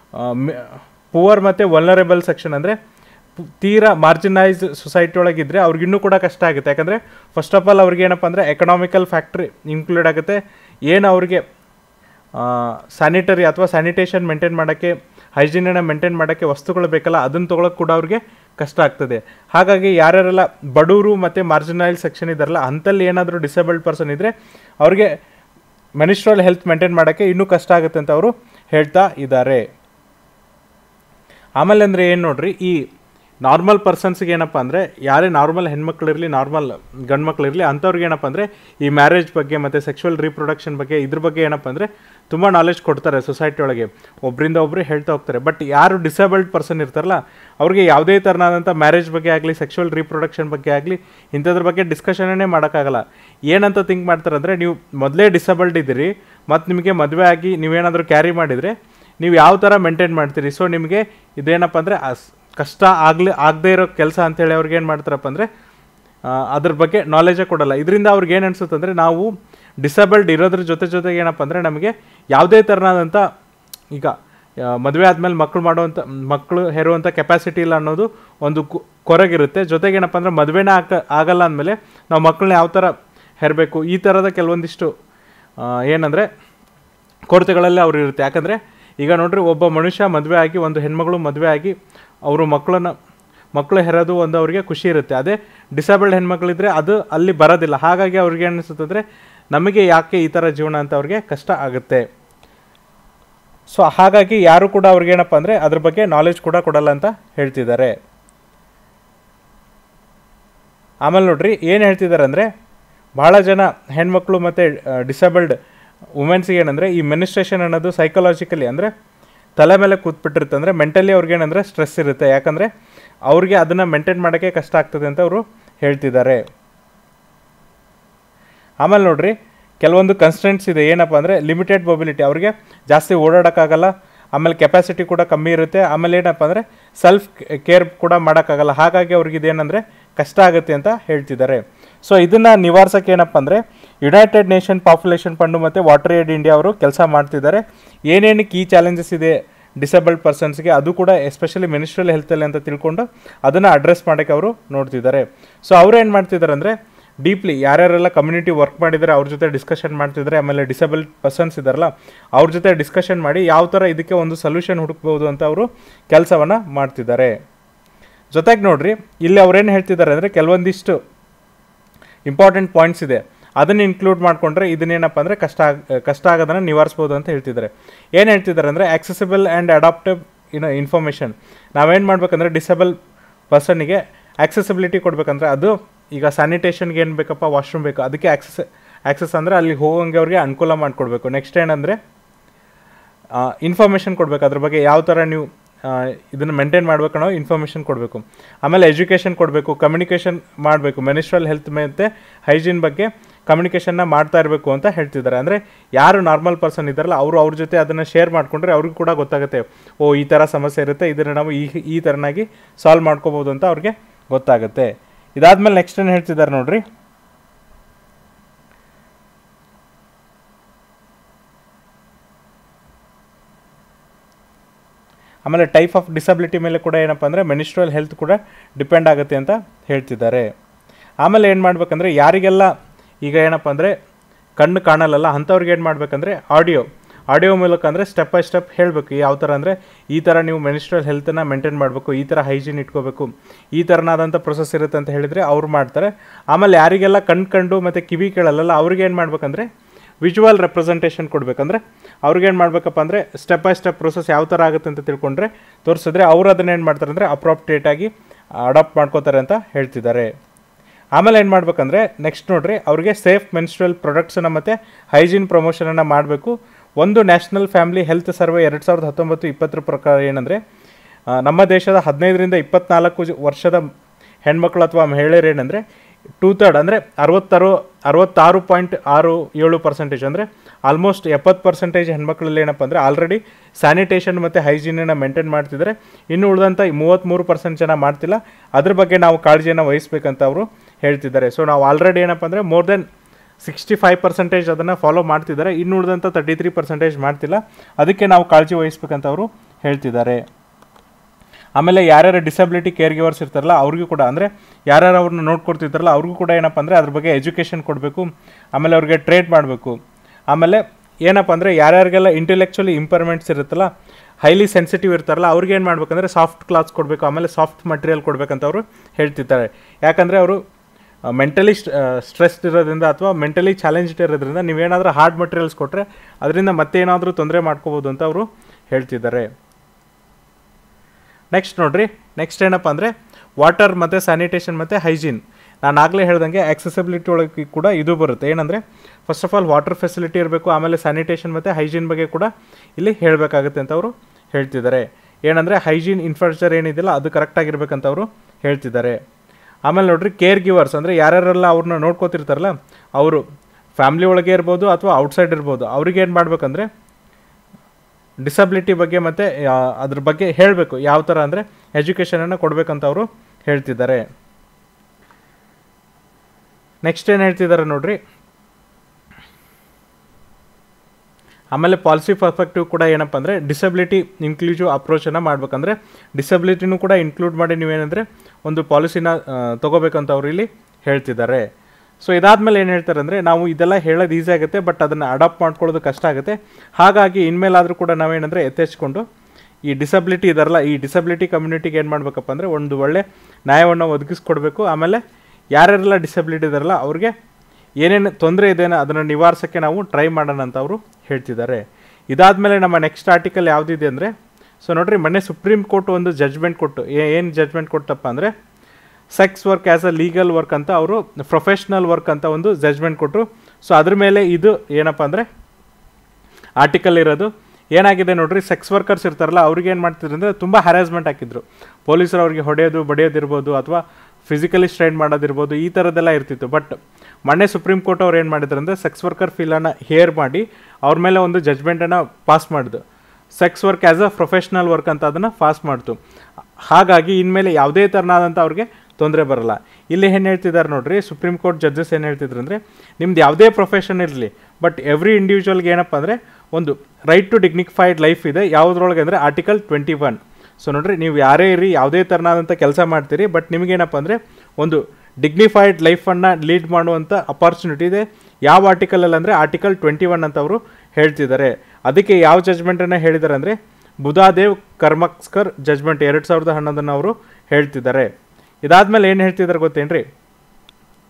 ಪುವರ್ ಮತ್ತು ವಲ್ನರೇಬಲ್ ಸೆಕ್ಷನ್ ಅಂದರೆ ತೀರಾ ಮಾರ್ಜಿನೈಸ್ ಸೊಸೈಟಿ ಒಳಗಿದ್ರೆ ಅವ್ರಿಗಿನ್ನೂ ಕೂಡ ಕಷ್ಟ ಆಗುತ್ತೆ ಯಾಕಂದರೆ ಫಸ್ಟ್ ಆಫ್ ಆಲ್ ಅವ್ರಿಗೆ ಏನಪ್ಪ ಅಂದರೆ ಎಕನಾಮಿಕಲ್ ಫ್ಯಾಕ್ಟ್ರಿ ಇನ್ಕ್ಲೂಡ್ ಆಗುತ್ತೆ ಏನು ಅವ್ರಿಗೆ ಸ್ಯಾನಿಟರಿ ಅಥವಾ ಸ್ಯಾನಿಟೇಷನ್ ಮೇಂಟೈನ್ ಮಾಡೋಕ್ಕೆ ಹೈಜೀನನ್ನು ಮೇಂಟೈನ್ ಮಾಡೋಕ್ಕೆ ವಸ್ತುಗಳು ಬೇಕಲ್ಲ ಅದನ್ನು ತೊಗೊಳಕ್ಕೆ ಕೂಡ ಅವ್ರಿಗೆ ಕಷ್ಟ ಆಗ್ತದೆ ಹಾಗಾಗಿ ಯಾರ್ಯಾರೆಲ್ಲ ಬಡವರು ಮತ್ತು ಮಾರ್ಜಿನೈಲ್ ಸೆಕ್ಷನ್ ಇದ್ದಾರಲ್ಲ ಅಂಥಲ್ಲಿ ಏನಾದರೂ ಡಿಸೇಬಲ್ಡ್ ಪರ್ಸನ್ ಇದ್ದರೆ ಅವ್ರಿಗೆ ಮೆನಿಸ್ಟ್ರಲ್ ಹೆಲ್ತ್ ಮೇಂಟೈನ್ ಮಾಡೋಕ್ಕೆ ಇನ್ನೂ ಕಷ್ಟ ಆಗುತ್ತೆ ಅಂತ ಅವರು ಹೇಳ್ತಾ ಇದ್ದಾರೆ ಆಮೇಲೆ ಅಂದರೆ ಏನು ನೋಡ್ರಿ ಈ ನಾರ್ಮಲ್ ಪರ್ಸನ್ಸ್ಗೆ ಏನಪ್ಪ ಅಂದರೆ ಯಾರೇ ನಾರ್ಮಲ್ ಹೆಣ್ಮಕ್ಳಿರಲಿ ನಾರ್ಮಲ್ ಗಂಡ್ಮಕ್ಳಿರಲಿ ಅಂಥವ್ರಿಗೆ ಏನಪ್ಪ ಅಂದರೆ ಈ ಮ್ಯಾರೇಜ್ ಬಗ್ಗೆ ಮತ್ತು ಸೆಕ್ಷುವಲ್ ರೀಪ್ರೊಡಕ್ಷನ್ ಬಗ್ಗೆ ಇದ್ರ ಬಗ್ಗೆ ಏನಪ್ಪ ಅಂದರೆ ತುಂಬ ನಾಲೆಜ್ ಕೊಡ್ತಾರೆ ಸೊಸೈಟಿ ಒಳಗೆ ಒಬ್ಬರಿಂದ ಒಬ್ಬರು ಹೇಳ್ತಾ ಹೋಗ್ತಾರೆ ಬಟ್ ಯಾರು ಡಿಸೇಬಲ್ಡ್ ಪರ್ಸನ್ ಇರ್ತಾರಲ್ಲ ಅವ್ರಿಗೆ ಯಾವುದೇ ಥರನಾದಂಥ ಮ್ಯಾರೇಜ್ ಬಗ್ಗೆ ಆಗಲಿ ಸೆಕ್ಷುವಲ್ ರೀಪ್ರೊಡಕ್ಷನ್ ಬಗ್ಗೆ ಆಗಲಿ ಇಂಥದ್ರ ಬಗ್ಗೆ ಡಿಸ್ಕಷನ್ನೇ ಮಾಡೋಕ್ಕಾಗಲ್ಲ ಏನಂತ ಥಿಂಕ್ ಮಾಡ್ತಾರೆ ಅಂದರೆ ನೀವು ಮೊದಲೇ ಡಿಸೇಬಲ್ಡ್ ಇದ್ದೀರಿ ಮತ್ತು ನಿಮಗೆ ಮದುವೆ ಆಗಿ ನೀವೇನಾದರೂ ಕ್ಯಾರಿ ಮಾಡಿದರೆ ನೀವು ಯಾವ ಥರ ಮೇಂಟೈನ್ ಮಾಡ್ತೀರಿ ಸೊ ನಿಮಗೆ ಇದೇನಪ್ಪ ಅಂದರೆ ಅಸ್ ಕಷ್ಟ ಆಗಲಿ ಆಗದೇ ಇರೋ ಕೆಲಸ ಅಂತೇಳಿ ಅವ್ರಿಗೆ ಏನು ಮಾಡ್ತಾರಪ್ಪ ಅಂದರೆ ಅದ್ರ ಬಗ್ಗೆ ನಾಲೆಜೇ ಕೊಡಲ್ಲ ಇದರಿಂದ ಅವ್ರಿಗೆ ಏನು ಅನಿಸುತ್ತೆ ಅಂದರೆ ನಾವು ಡಿಸೇಬಲ್ಡ್ ಇರೋದ್ರ ಜೊತೆ ಜೊತೆಗೆ ಏನಪ್ಪ ಅಂದರೆ ನಮಗೆ ಯಾವುದೇ ಥರನಾದಂಥ ಈಗ ಮದುವೆ ಆದಮೇಲೆ ಮಕ್ಕಳು ಮಾಡುವಂಥ ಮಕ್ಕಳು ಹೆರುವಂಥ ಕೆಪಾಸಿಟಿ ಇಲ್ಲ ಅನ್ನೋದು ಒಂದು ಕು- ಕೊರಗಿರುತ್ತೆ ಜೊತೆಗೆ ಏನಪ್ಪ ಅಂದರೆ ಮದುವೆನೇ ಆಗ ಆಗಲ್ಲ ಅಂದಮೇಲೆ ನಾವು ಮಕ್ಕಳನ್ನ ಯಾವ ಥರ ಹೆರಬೇಕು ಈ ಥರದ ಕೆಲವೊಂದಿಷ್ಟು ಏನಂದರೆ ಕೊರತೆಗಳಲ್ಲಿ ಅವ್ರು ಇರುತ್ತೆ ಯಾಕಂದರೆ ಈಗ ನೋಡ್ರಿ ಒಬ್ಬ ಮನುಷ್ಯ ಮದುವೆ ಆಗಿ ಒಂದು ಹೆಣ್ಮಗಳು ಮದುವೆ ಆಗಿ ಅವರು ಮಕ್ಕಳನ್ನ ಮಕ್ಕಳು ಹೆರೋದು ಒಂದು ಅವರಿಗೆ ಖುಷಿ ಇರುತ್ತೆ ಅದೇ ಡಿಸೇಬಲ್ಡ್ ಹೆಣ್ಮಕ್ಳಿದ್ರೆ ಅದು ಅಲ್ಲಿ ಬರೋದಿಲ್ಲ ಹಾಗಾಗಿ ಅವ್ರಿಗೆ ಅನಿಸುತ್ತಂದರೆ ನಮಗೆ ಯಾಕೆ ಈ ಥರ ಜೀವನ ಅಂತ ಅವ್ರಿಗೆ ಕಷ್ಟ ಆಗುತ್ತೆ ಸೊ ಹಾಗಾಗಿ ಯಾರು ಕೂಡ ಅವ್ರಿಗೆ ಏನಪ್ಪ ಅಂದರೆ ಅದ್ರ ಬಗ್ಗೆ ನಾಲೆಜ್ ಕೂಡ ಕೊಡಲ್ಲ ಅಂತ ಹೇಳ್ತಿದ್ದಾರೆ ಆಮೇಲೆ ನೋಡ್ರಿ ಏನು ಹೇಳ್ತಿದ್ದಾರೆ ಅಂದರೆ ಭಾಳ ಜನ ಹೆಣ್ಮಕ್ಳು ಮತ್ತು ಡಿಸೇಬಲ್ಡ್ ವುಮೆನ್ಸ್ಗೆ ಏನಂದರೆ ಈ ಮೆನಿಸ್ಟ್ರೇಷನ್ ಅನ್ನೋದು ಸೈಕಲಾಜಿಕಲಿ ಅಂದರೆ ತಲೆ ಮೇಲೆ ಕೂತ್ಬಿಟ್ಟಿರುತ್ತೆ ಅಂದರೆ ಮೆಂಟಲಿ ಅವ್ರಿಗೆ ಏನಂದರೆ ಸ್ಟ್ರೆಸ್ ಇರುತ್ತೆ ಯಾಕಂದರೆ ಅವ್ರಿಗೆ ಅದನ್ನು ಮೇಂಟೈನ್ ಮಾಡೋಕ್ಕೆ ಕಷ್ಟ ಆಗ್ತದೆ ಅಂತ ಅವರು ಹೇಳ್ತಿದ್ದಾರೆ ಆಮೇಲೆ ನೋಡ್ರಿ ಕೆಲವೊಂದು ಕನ್ಸ್ಟೆಂಟ್ಸ್ ಇದೆ ಏನಪ್ಪ ಅಂದರೆ ಲಿಮಿಟೆಡ್ ಮೊಬಿಲಿಟಿ ಅವ್ರಿಗೆ ಜಾಸ್ತಿ ಓಡಾಡೋಕ್ಕಾಗಲ್ಲ ಆಮೇಲೆ ಕೆಪಾಸಿಟಿ ಕೂಡ ಕಮ್ಮಿ ಇರುತ್ತೆ ಆಮೇಲೆ ಏನಪ್ಪ ಅಂದರೆ ಸೆಲ್ಫ್ ಕೇರ್ ಕೂಡ ಮಾಡೋಕ್ಕಾಗಲ್ಲ ಹಾಗಾಗಿ ಅವ್ರಿಗೆ ಇದೇನಂದರೆ ಕಷ್ಟ ಆಗುತ್ತೆ ಅಂತ ಹೇಳ್ತಿದ್ದಾರೆ ಸೊ ಇದನ್ನು ನಿವಾರಿಸೋಕೆ ಏನಪ್ಪ ಅಂದರೆ ಯುನೈಟೆಡ್ ನೇಷನ್ ಪಾಪ್ಯುಲೇಷನ್ ಫಂಡು ಮತ್ತು ವಾಟರ್ ಏಡ್ ಇಂಡಿಯಾ ಅವರು ಕೆಲಸ ಮಾಡ್ತಿದ್ದಾರೆ ಏನೇನು ಕೀ ಚಾಲೆಂಜಸ್ ಇದೆ ಡಿಸೇಬಲ್ಡ್ ಪರ್ಸನ್ಸ್ಗೆ ಅದು ಕೂಡ ಎಸ್ಪೆಷಲಿ ಮಿನಿಸ್ಟ್ರಲ್ ಹೆಲ್ತಲ್ಲಿ ಅಂತ ತಿಳ್ಕೊಂಡು ಅದನ್ನು ಅಡ್ರೆಸ್ ಮಾಡೋಕ್ಕೆ ಅವರು ನೋಡ್ತಿದ್ದಾರೆ ಸೊ ಅವರು ಏನು ಮಾಡ್ತಿದ್ದಾರೆ ಅಂದರೆ ಡೀಪ್ಲಿ ಯಾರ್ಯಾರೆಲ್ಲ ಕಮ್ಯುನಿಟಿ ವರ್ಕ್ ಮಾಡಿದ್ದಾರೆ ಅವ್ರ ಜೊತೆ ಡಿಸ್ಕಷನ್ ಮಾಡ್ತಿದ್ದಾರೆ ಆಮೇಲೆ ಡಿಸೇಬಲ್ ಪರ್ಸನ್ಸ್ ಇದ್ದಾರಲ್ಲ ಅವ್ರ ಜೊತೆ ಡಿಸ್ಕಷನ್ ಮಾಡಿ ಯಾವ ಥರ ಇದಕ್ಕೆ ಒಂದು ಸೊಲ್ಯೂಷನ್ ಹುಡುಕ್ಬೋದು ಅಂತ ಅವರು ಕೆಲಸವನ್ನು ಮಾಡ್ತಿದ್ದಾರೆ ಜೊತೆಗೆ ನೋಡ್ರಿ ಇಲ್ಲಿ ಅವ್ರೇನು ಹೇಳ್ತಿದ್ದಾರೆ ಅಂದರೆ ಕೆಲವೊಂದಿಷ್ಟು ಇಂಪಾರ್ಟೆಂಟ್ ಪಾಯಿಂಟ್ಸ್ ಇದೆ ಅದನ್ನು ಇನ್ಕ್ಲೂಡ್ ಮಾಡಿಕೊಂಡ್ರೆ ಇದನ್ನೇನಪ್ಪ ಅಂದರೆ ಕಷ್ಟ ಆಗ್ ಕಷ್ಟ ಆಗೋದನ್ನು ನಿವಾರಿಸ್ಬೋದು ಅಂತ ಹೇಳ್ತಿದ್ದಾರೆ ಏನು ಹೇಳ್ತಿದ್ದಾರೆ ಅಂದರೆ accessible and adaptive in information ನಾವೇನು ಮಾಡ್ಬೇಕಂದ್ರೆ ಡಿಸೇಬಲ್ ಪರ್ಸನ್ನಿಗೆ ಆಕ್ಸೆಸಿಬಿಲಿಟಿ ಕೊಡ್ಬೇಕಂದ್ರೆ ಅದು ಈಗ ಸ್ಯಾನಿಟೇಷನ್ಗೆ ಏನು ಬೇಕಪ್ಪ ವಾಶ್ರೂಮ್ ಬೇಕು ಅದಕ್ಕೆ ಆಕ್ಸೆಸ್ ಆಕ್ಸೆಸ್ ಅಂದರೆ ಅಲ್ಲಿ ಹೋಗೋಂಗೆ ಅವ್ರಿಗೆ ಅನುಕೂಲ ಮಾಡಿಕೊಡ್ಬೇಕು ನೆಕ್ಸ್ಟ್ ಏನಂದರೆ ಇನ್ಫಾರ್ಮೇಷನ್ ಕೊಡಬೇಕು ಅದ್ರ ಬಗ್ಗೆ ಯಾವ ಥರ ನೀವು ಇದನ್ನು ಮೇಂಟೈನ್ ಮಾಡ್ಬೇಕು ಅನ್ನೋ ಇನ್ಫಾರ್ಮೇಷನ್ ಕೊಡಬೇಕು ಆಮೇಲೆ ಎಜುಕೇಷನ್ ಕೊಡಬೇಕು ಕಮ್ಯುನಿಕೇಷನ್ ಮಾಡಬೇಕು ಮೆನಿಸ್ಟ್ರಲ್ ಹೆಲ್ತ್ ಮತ್ತು ಹೈಜೀನ್ ಬಗ್ಗೆ ಕಮ್ಯುನಿಕೇಷನ್ನ ಮಾಡ್ತಾ ಇರಬೇಕು ಅಂತ ಹೇಳ್ತಿದ್ದಾರೆ ಅಂದರೆ ಯಾರು ನಾರ್ಮಲ್ ಪರ್ಸನ್ ಇದ್ದಾರಲ್ಲ ಅವರು ಅವ್ರ ಜೊತೆ ಅದನ್ನು ಶೇರ್ ಮಾಡಿಕೊಂಡ್ರೆ ಅವ್ರಿಗೂ ಕೂಡ ಗೊತ್ತಾಗುತ್ತೆ ಓ ಈ ಥರ ಸಮಸ್ಯೆ ಇರುತ್ತೆ ಇದನ್ನು ನಾವು ಈ ಈ ಥರನಾಗಿ ಸಾಲ್ವ್ ಮಾಡ್ಕೋಬೋದು ಅಂತ ಅವ್ರಿಗೆ ಗೊತ್ತಾಗುತ್ತೆ ಇದಾದ್ಮೇಲೆ ನೆಕ್ಸ್ಟ್ ಏನು ಹೇಳ್ತಿದ್ದಾರೆ ನೋಡ್ರಿ ಆಮೇಲೆ ಟೈಪ್ ಆಫ್ ಡಿಸಬಿಲಿಟಿ ಮೇಲೆ ಕೂಡ ಏನಪ್ಪ ಅಂದರೆ ಮೆನಿಸ್ಟ್ರಲ್ ಹೆಲ್ತ್ ಕೂಡ ಡಿಪೆಂಡ್ ಆಗುತ್ತೆ ಅಂತ ಹೇಳ್ತಿದ್ದಾರೆ ಆಮೇಲೆ ಏನು ಮಾಡ್ಬೇಕಂದ್ರೆ ಯಾರಿಗೆಲ್ಲ ಈಗ ಏನಪ್ಪ ಅಂದರೆ ಕಣ್ಣು ಕಾಣಲ್ಲಲ್ಲ ಅಂಥವ್ರಿಗೆ ಏನು ಮಾಡ್ಬೇಕಂದ್ರೆ ಆಡಿಯೋ ಆಡಿಯೋ ಮೂಲಕ ಅಂದರೆ ಸ್ಟೆಪ್ ಬೈ ಸ್ಟೆಪ್ ಹೇಳಬೇಕು ಯಾವ ಥರ ಅಂದರೆ ಈ ಥರ ನೀವು ಮೆನಿಸ್ಟ್ರಲ್ ಹೆಲ್ತನ್ನು ಮೇಂಟೈನ್ ಮಾಡಬೇಕು ಈ ಥರ ಹೈಜೀನ್ ಇಟ್ಕೋಬೇಕು ಈ ಥರನಾದಂಥ ಪ್ರೊಸೆಸ್ ಇರುತ್ತೆ ಅಂತ ಹೇಳಿದರೆ ಅವ್ರು ಮಾಡ್ತಾರೆ ಆಮೇಲೆ ಯಾರಿಗೆಲ್ಲ ಕಣ್ಣು ಕಂಡು ಮತ್ತು ಕಿವಿ ಕೇಳಲ್ಲ ಅವ್ರಿಗೆ ಏನು ಮಾಡ್ಬೇಕಂದ್ರೆ ವಿಜುವಲ್ ರೆಪ್ರೆಸೆಂಟೇಷನ್ ಕೊಡಬೇಕಂದ್ರೆ ಅವ್ರಿಗೇನು ಮಾಡಬೇಕಪ್ಪ ಅಂದರೆ ಸ್ಟೆಪ್ ಬೈ ಸ್ಟೆಪ್ ಪ್ರೊಸೆಸ್ ಯಾವ ಥರ ಆಗುತ್ತೆ ಅಂತ ತಿಳ್ಕೊಂಡ್ರೆ ತೋರಿಸಿದ್ರೆ ಅವ್ರು ಅದನ್ನ ಏನು ಮಾಡ್ತಾರೆ ಅಂದರೆ ಅಪ್ರಾಪ್ರಿಯೇಟ್ ಆಗಿ ಅಡಾಪ್ಟ್ ಮಾಡ್ಕೋತಾರೆ ಅಂತ ಹೇಳ್ತಿದ್ದಾರೆ ಆಮೇಲೆ ಏನು ಮಾಡ್ಬೇಕಂದ್ರೆ ನೆಕ್ಸ್ಟ್ ನೋಡ್ರಿ ಅವ್ರಿಗೆ ಸೇಫ್ ಮೆನ್ಸ್ಟ್ರಲ್ ಪ್ರಾಡಕ್ಟ್ಸನ್ನು ಮತ್ತು ಹೈಜೀನ್ ಪ್ರಮೋಷನನ್ನು ಮಾಡಬೇಕು ಒಂದು ನ್ಯಾಷನಲ್ ಫ್ಯಾಮಿಲಿ ಹೆಲ್ತ್ ಸರ್ವೆ ಎರಡು ಸಾವಿರದ ಹತ್ತೊಂಬತ್ತು ಇಪ್ಪತ್ತರ ಪ್ರಕಾರ ಏನಂದರೆ ನಮ್ಮ ದೇಶದ ಹದಿನೈದರಿಂದ ಇಪ್ಪತ್ನಾಲ್ಕು ಜ- ವರ್ಷದ ಹೆಣ್ಮಕ್ಳು ಅಥವಾ ಮಹಿಳೆಯರು ಏನಂದರೆ ಟೂ ತರ್ಡ್ ಅಂದರೆ ಅರವತ್ತಾರು ಅರವತ್ತಾರು ಪಾಯಿಂಟ್ ಆರು ಏಳು ಪರ್ಸೆಂಟೇಜ್ ಅಂದರೆ ಆಲ್ಮೋಸ್ಟ್ ಎಪ್ಪತ್ತು ಪರ್ಸೆಂಟೇಜ್ ಹೆಣ್ಮಕ್ಳಲ್ಲಿ ಏನಪ್ಪ ಅಂದರೆ ಆಲ್ರೆಡಿ ಸ್ಯಾನಿಟೇಷನ್ ಮತ್ತು ಹೈಜೀನನ್ನು ಮೇಂಟೈನ್ ಮಾಡ್ತಿದ್ದಾರೆ ಇನ್ನು ಉಳಿದಂಥ ಮೂವತ್ತ್ಮೂರು ಪರ್ಸೆಂಟ್ ಜನ ಮಾಡ್ತಿಲ್ಲ ಅದ್ರ ಬಗ್ಗೆ ನಾವು ಕಾಳಜಿಯನ್ನು ವಹಿಸ್ಬೇಕಂತ ಅವರು ಹೇಳ್ತಿದ್ದಾರೆ ಸೊ ನಾವು ಆಲ್ರೆಡಿ ಏನಪ್ಪ ಅಂದರೆ more than sixty five percentage ಅದನ್ನು ಫಾಲೋ ಮಾಡ್ತಿದ್ದಾರೆ ಇನ್ನು ಉಳಿದಂಥ ತರ್ಟಿ ತ್ರೀ ಪರ್ಸೆಂಟೇಜ್ ಮಾಡ್ತಿಲ್ಲ ಅದಕ್ಕೆ ನಾವು ಕಾಳಜಿ ವಹಿಸ್ಬೇಕಂತ ಅವರು ಹೇಳ್ತಿದ್ದಾರೆ ಆಮೇಲೆ ಯಾರ್ಯಾರು ಡಿಸಬಿಲಿಟಿ ಕೇರ್ ಗಿವರ್ಸ್ ಇರ್ತಾರಲ್ಲ ಅವ್ರಿಗೂ ಕೂಡ ಅಂದರೆ ಯಾರ್ಯಾರು ಅವ್ರನ್ನ ನೋಡ್ಕೊಡ್ತಿರ್ತಾರಲ್ಲ ಅವ್ರಿಗೂ ಕೂಡ ಏನಪ್ಪ ಅಂದರೆ ಅದ್ರ ಬಗ್ಗೆ ಎಜುಕೇಷನ್ ಕೊಡಬೇಕು ಆಮೇಲೆ ಅವ್ರಿಗೆ ಟ್ರೇಡ್ ಮಾಡಬೇಕು ಆಮೇಲೆ ಏನಪ್ಪ ಅಂದರೆ ಯಾರ್ಯಾರಿಗೆಲ್ಲ ಇಂಟೆಲೆಕ್ಚುಲಿ ಇಂಪರ್ಮೆಂಟ್ಸ್ ಇರುತ್ತಲ್ಲ ಹೈಲಿ ಸೆನ್ಸಿಟಿವ್ ಇರ್ತಾರಲ್ಲ ಅವ್ರಿಗೆ ಏನು ಮಾಡ್ಬೇಕಂದ್ರೆ ಸಾಫ್ಟ್ ಕ್ಲಾಸ್ ಕೊಡಬೇಕು ಆಮೇಲೆ ಸಾಫ್ಟ್ ಮಟೀರಿಯಲ್ ಕೊಡಬೇಕಂತ ಅವರು ಹೇಳ್ತಿರ್ತಾರೆ ಯಾಕಂದರೆ ಅವರು ಮೆಂಟಲಿ ಸ್ಟ್ರೆಸ್ಡ್ ಇರೋದ್ರಿಂದ ಅಥವಾ ಮೆಂಟಲಿ ಚಾಲೆಂಜ್ಡ್ ಇರೋದ್ರಿಂದ ನೀವೇನಾದರೂ ಹಾರ್ಡ್ ಮಟೀರಿಯಲ್ಸ್ ಕೊಟ್ಟರೆ ಅದರಿಂದ ಮತ್ತೆ ಏನಾದರೂ ತೊಂದರೆ ಮಾಡ್ಕೋಬೋದು ಅಂತ ಅವರು ಹೇಳ್ತಿದ್ದಾರೆ ನೆಕ್ಸ್ಟ್ ನೋಡ್ರಿ ನೆಕ್ಸ್ಟ್ ಏನಪ್ಪ ಅಂದರೆ ವಾಟರ್ ಮತ್ತು ಸ್ಯಾನಿಟೇಷನ್ ಮತ್ತು ಹೈಜೀನ್ ನಾನು ಆಗಲೇ ಹೇಳ್ದಂಗೆ ಆಕ್ಸೆಸಿಬಿಲಿಟಿ ಒಳಗೆ ಕೂಡ ಇದು ಬರುತ್ತೆ ಏನಂದರೆ first of all water facility ಇರಬೇಕು ಆಮೇಲೆ ಸ್ಯಾನಿಟೇಷನ್ ಮತ್ತು ಹೈಜೀನ್ ಬಗ್ಗೆ ಕೂಡ ಇಲ್ಲಿ ಹೇಳಬೇಕಾಗುತ್ತೆ ಅಂತ ಅವರು ಹೇಳ್ತಿದ್ದಾರೆ ಏನಂದರೆ ಹೈಜೀನ್ ಇನ್ಫ್ರಾಸ್ಟ್ರಕ್ಚರ್ ಏನಿದೆಯಲ್ಲ ಅದು ಕರೆಕ್ಟಾಗಿರ್ಬೇಕಂತ ಅವರು ಹೇಳ್ತಿದ್ದಾರೆ ಆಮೇಲೆ ನೋಡ್ರಿ ಕೇರ್ ಗಿವರ್ಸ್ ಅಂದರೆ ಯಾರ್ಯಾರೆಲ್ಲ ಅವ್ರನ್ನ ನೋಡ್ಕೋತಿರ್ತಾರಲ್ಲ ಅವರು ಫ್ಯಾಮ್ಲಿ ಒಳಗೆ ಇರ್ಬೋದು ಅಥವಾ ಔಟ್ಸೈಡ್ ಇರ್ಬೋದು ಅವ್ರಿಗೆ ಏನು ಮಾಡ್ಬೇಕಂದ್ರೆ ಡಿಸಬಿಲಿಟಿ ಬಗ್ಗೆ ಮತ್ತು ಅದ್ರ ಬಗ್ಗೆ ಹೇಳಬೇಕು ಯಾವ ಥರ ಅಂದರೆ ಎಜುಕೇಷನನ್ನು ಕೊಡಬೇಕಂತ ಅವರು ಹೇಳ್ತಿದ್ದಾರೆ ನೆಕ್ಸ್ಟ್ ಏನು ಹೇಳ್ತಿದ್ದಾರೆ ನೋಡ್ರಿ ಆಮೇಲೆ ಪಾಲಿಸಿ ಪರ್ಸ್ಪೆಕ್ಟಿವ್ ಕೂಡ ಏನಪ್ಪ ಅಂದರೆ ಡಿಸಬಿಲಿಟಿ ಇನ್ಕ್ಲೂಸಿವ್ ಅಪ್ರೋಚನ್ನು ಮಾಡ್ಬೇಕಂದ್ರೆ ಡಿಸಬಿಲಿಟಿನೂ ಕೂಡ ಇನ್ಕ್ಲೂಡ್ ಮಾಡಿ ನೀವೇನಂದರೆ ಒಂದು ಪಾಲಿಸಿನ ತೊಗೋಬೇಕಂತ ಅವರು ಇಲ್ಲಿ ಹೇಳ್ತಿದ್ದಾರೆ ಸೊ ಇದಾದ್ಮೇಲೆ ಏನು ಹೇಳ್ತಾರೆ ಅಂದರೆ ನಾವು ಇದೆಲ್ಲ ಹೇಳೋದು ಈಸಿ ಆಗುತ್ತೆ ಬಟ್ ಅದನ್ನು ಅಡಾಪ್ಟ್ ಮಾಡ್ಕೊಳ್ಳೋದು ಕಷ್ಟ ಆಗುತ್ತೆ ಹಾಗಾಗಿ ಇನ್ಮೇಲಾದರೂ ಕೂಡ ನಾವೇನಂದರೆ ಎತ್ತೆಚ್ಕೊಂಡು ಈ ಡಿಸಬಿಲಿಟಿ ಇದಾರಲ್ಲ ಈ ಡಿಸಬಿಲಿಟಿ ಕಮ್ಯುನಿಟಿಗೆ ಏನು ಮಾಡಬೇಕಪ್ಪ ಅಂದರೆ ಒಂದು ಒಳ್ಳೆ ನ್ಯಾಯವನ್ನು ಒದಗಿಸ್ಕೊಡ್ಬೇಕು ಆಮೇಲೆ ಯಾರ್ಯಾರೆಲ್ಲ ಡಿಸಬಿಲಿಟಿ ಇದಾರಲ್ಲ ಅವ್ರಿಗೆ ಏನೇನು ತೊಂದರೆ ಇದೆಯೋ ಅದನ್ನು ನಿವಾರಿಸೋಕ್ಕೆ ನಾವು ಟ್ರೈ ಮಾಡೋಣ ಅಂತ ಅವರು ಹೇಳ್ತಿದ್ದಾರೆ ಇದಾದಮೇಲೆ ನಮ್ಮ ನೆಕ್ಸ್ಟ್ ಆರ್ಟಿಕಲ್ ಯಾವುದಿದೆ ಅಂದರೆ ಸೊ ನೋಡ್ರಿ ಮೊನ್ನೆ ಸುಪ್ರೀಂ ಕೋರ್ಟ್ ಒಂದು ಜಜ್ಮೆಂಟ್ ಕೊಟ್ಟು ಏನು ಜಜ್ಮೆಂಟ್ ಕೊಟ್ಟಪ್ಪ ಅಂದರೆ sex work as a legal work ಅಂತ ಅವರು ಪ್ರೊಫೆಷ್ನಲ್ ವರ್ಕ್ ಅಂತ ಒಂದು ಜಜ್ಮೆಂಟ್ ಕೊಟ್ಟರು ಸೊ ಅದ್ರ ಮೇಲೆ ಇದು ಏನಪ್ಪ ಅಂದರೆ ಆರ್ಟಿಕಲ್ ಇರೋದು ಏನಾಗಿದೆ ನೋಡ್ರಿ ಸೆಕ್ಸ್ ವರ್ಕರ್ಸ್ ಇರ್ತಾರಲ್ಲ ಅವ್ರಿಗೆ ಏನು ಮಾಡ್ತಿದ್ರು ಅಂದರೆ ತುಂಬ ಹ್ಯಾರಾಸ್ಮೆಂಟ್ ಹಾಕಿದ್ರು ಪೊಲೀಸರು ಅವ್ರಿಗೆ ಹೊಡೆಯೋದು ಬಡಿಯೋದಿರ್ಬೋದು ಅಥವಾ ಫಿಸಿಕಲಿ ಸ್ಟ್ರೈನ್ ಮಾಡೋದಿರ್ಬೋದು ಈ ಥರದ್ದೆಲ್ಲ ಇರ್ತಿತ್ತು ಬಟ್ ಮೊನ್ನೆ ಸುಪ್ರೀಂ ಕೋರ್ಟ್ ಅವ್ರು ಏನು ಮಾಡಿದ್ರು ಅಂದರೆ ಸೆಕ್ಸ್ ವರ್ಕರ್ ಫೀಲನ್ನು ಹೇರ್ ಮಾಡಿ ಅವ್ರ ಮೇಲೆ ಒಂದು ಜಜ್ಮೆಂಟನ್ನು ಪಾಸ್ ಮಾಡಿದ್ರು sex work as a professional work ಅಂತ ಅದನ್ನು ಪಾಸ್ ಮಾಡ್ತು ಹಾಗಾಗಿ ಇನ್ಮೇಲೆ ಯಾವುದೇ ಥರನಾದಂಥ ಅವ್ರಿಗೆ ತೊಂದರೆ ಬರಲ್ಲ ಇಲ್ಲಿ ಏನು ಹೇಳ್ತಿದ್ದಾರೆ ನೋಡ್ರಿ ಸುಪ್ರೀಂ ಕೋರ್ಟ್ ಜಡ್ಜಸ್ ಏನು ಹೇಳ್ತಿದ್ರು ಅಂದರೆ ನಿಮ್ದು ಯಾವುದೇ ಪ್ರೊಫೆಷನ್ ಇರಲಿ ಬಟ್ ಎವ್ರಿ ಇಂಡಿವಿಜುವಲ್ಗೆ ಏನಪ್ಪ ಅಂದರೆ ಒಂದು ರೈಟ್ ಟು ಡಿಗ್ನಿಫೈಡ್ ಲೈಫ್ ಇದೆ ಯಾವುದ್ರೊಳಗೆ ಅಂದರೆ ಆರ್ಟಿಕಲ್ ಟ್ವೆಂಟಿ ಒನ್ ಸೊ ನೋಡ್ರಿ ನೀವು ಯಾರೇ ಇರಿ ಯಾವುದೇ ಥರನಾದಂಥ ಕೆಲಸ ಮಾಡ್ತೀರಿ ಬಟ್ ನಿಮಗೇನಪ್ಪ ಅಂದರೆ ಒಂದು ಡಿಗ್ನಿಫೈಡ್ ಲೈಫನ್ನು ಲೀಡ್ ಮಾಡುವಂಥ ಅಪಾರ್ಚುನಿಟಿ ಇದೆ ಯಾವ ಆರ್ಟಿಕಲಲ್ಲಿ ಅಂದರೆ ಆರ್ಟಿಕಲ್ ಟ್ವೆಂಟಿ ಒನ್ ಅಂತ ಅವರು ಹೇಳ್ತಿದ್ದಾರೆ ಅದಕ್ಕೆ ಯಾವ ಜಜ್ಮೆಂಟನ್ನು ಹೇಳಿದ್ದಾರೆ ಅಂದರೆ ಬುಧಾದೇವ್ ಕರ್ಮಕ್ಸ್ಕರ್ ಜಜ್ಮೆಂಟ್ ಎರಡು ಸಾವಿರದ ಹನ್ನೊಂದನ್ನು ಅವರು ಹೇಳ್ತಿದ್ದಾರೆ ಇದಾದ್ಮೇಲೆ ಏನು ಹೇಳ್ತಿದ್ದಾರೆ ಗೊತ್ತೇನ್ರಿ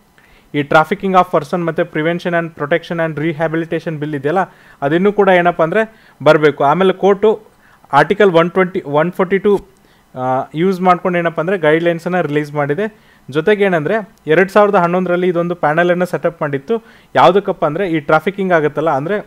ಈ ಟ್ರಾಫಿಕಿಂಗ್ ಆಫ್ ಪರ್ಸನ್ ಮತ್ತು prevention and protection and rehabilitation bill ಇದೆಯಲ್ಲ ಅದಿನ್ನೂ ಕೂಡ ಏನಪ್ಪ ಅಂದರೆ ಬರಬೇಕು ಆಮೇಲೆ court article one twenty one forty two use ಮಾಡ್ಕೊಂಡು ಏನಪ್ಪ ಅಂದರೆ ಗೈಡ್ಲೈನ್ಸನ್ನು ರಿಲೀಸ್ ಮಾಡಿದೆ ಜೊತೆಗೆ ಏನಂದರೆ ಎರಡು ಸಾವಿರದ ಹನ್ನೊಂದರಲ್ಲಿ ಇದೊಂದು ಪ್ಯಾನಲನ್ನು ಸೆಟಪ್ ಮಾಡಿತ್ತು ಯಾವುದಕ್ಕಪ್ಪ ಅಂದರೆ ಈ ಟ್ರಾಫಿಕಿಂಗ್ ಆಗುತ್ತಲ್ಲ ಅಂದರೆ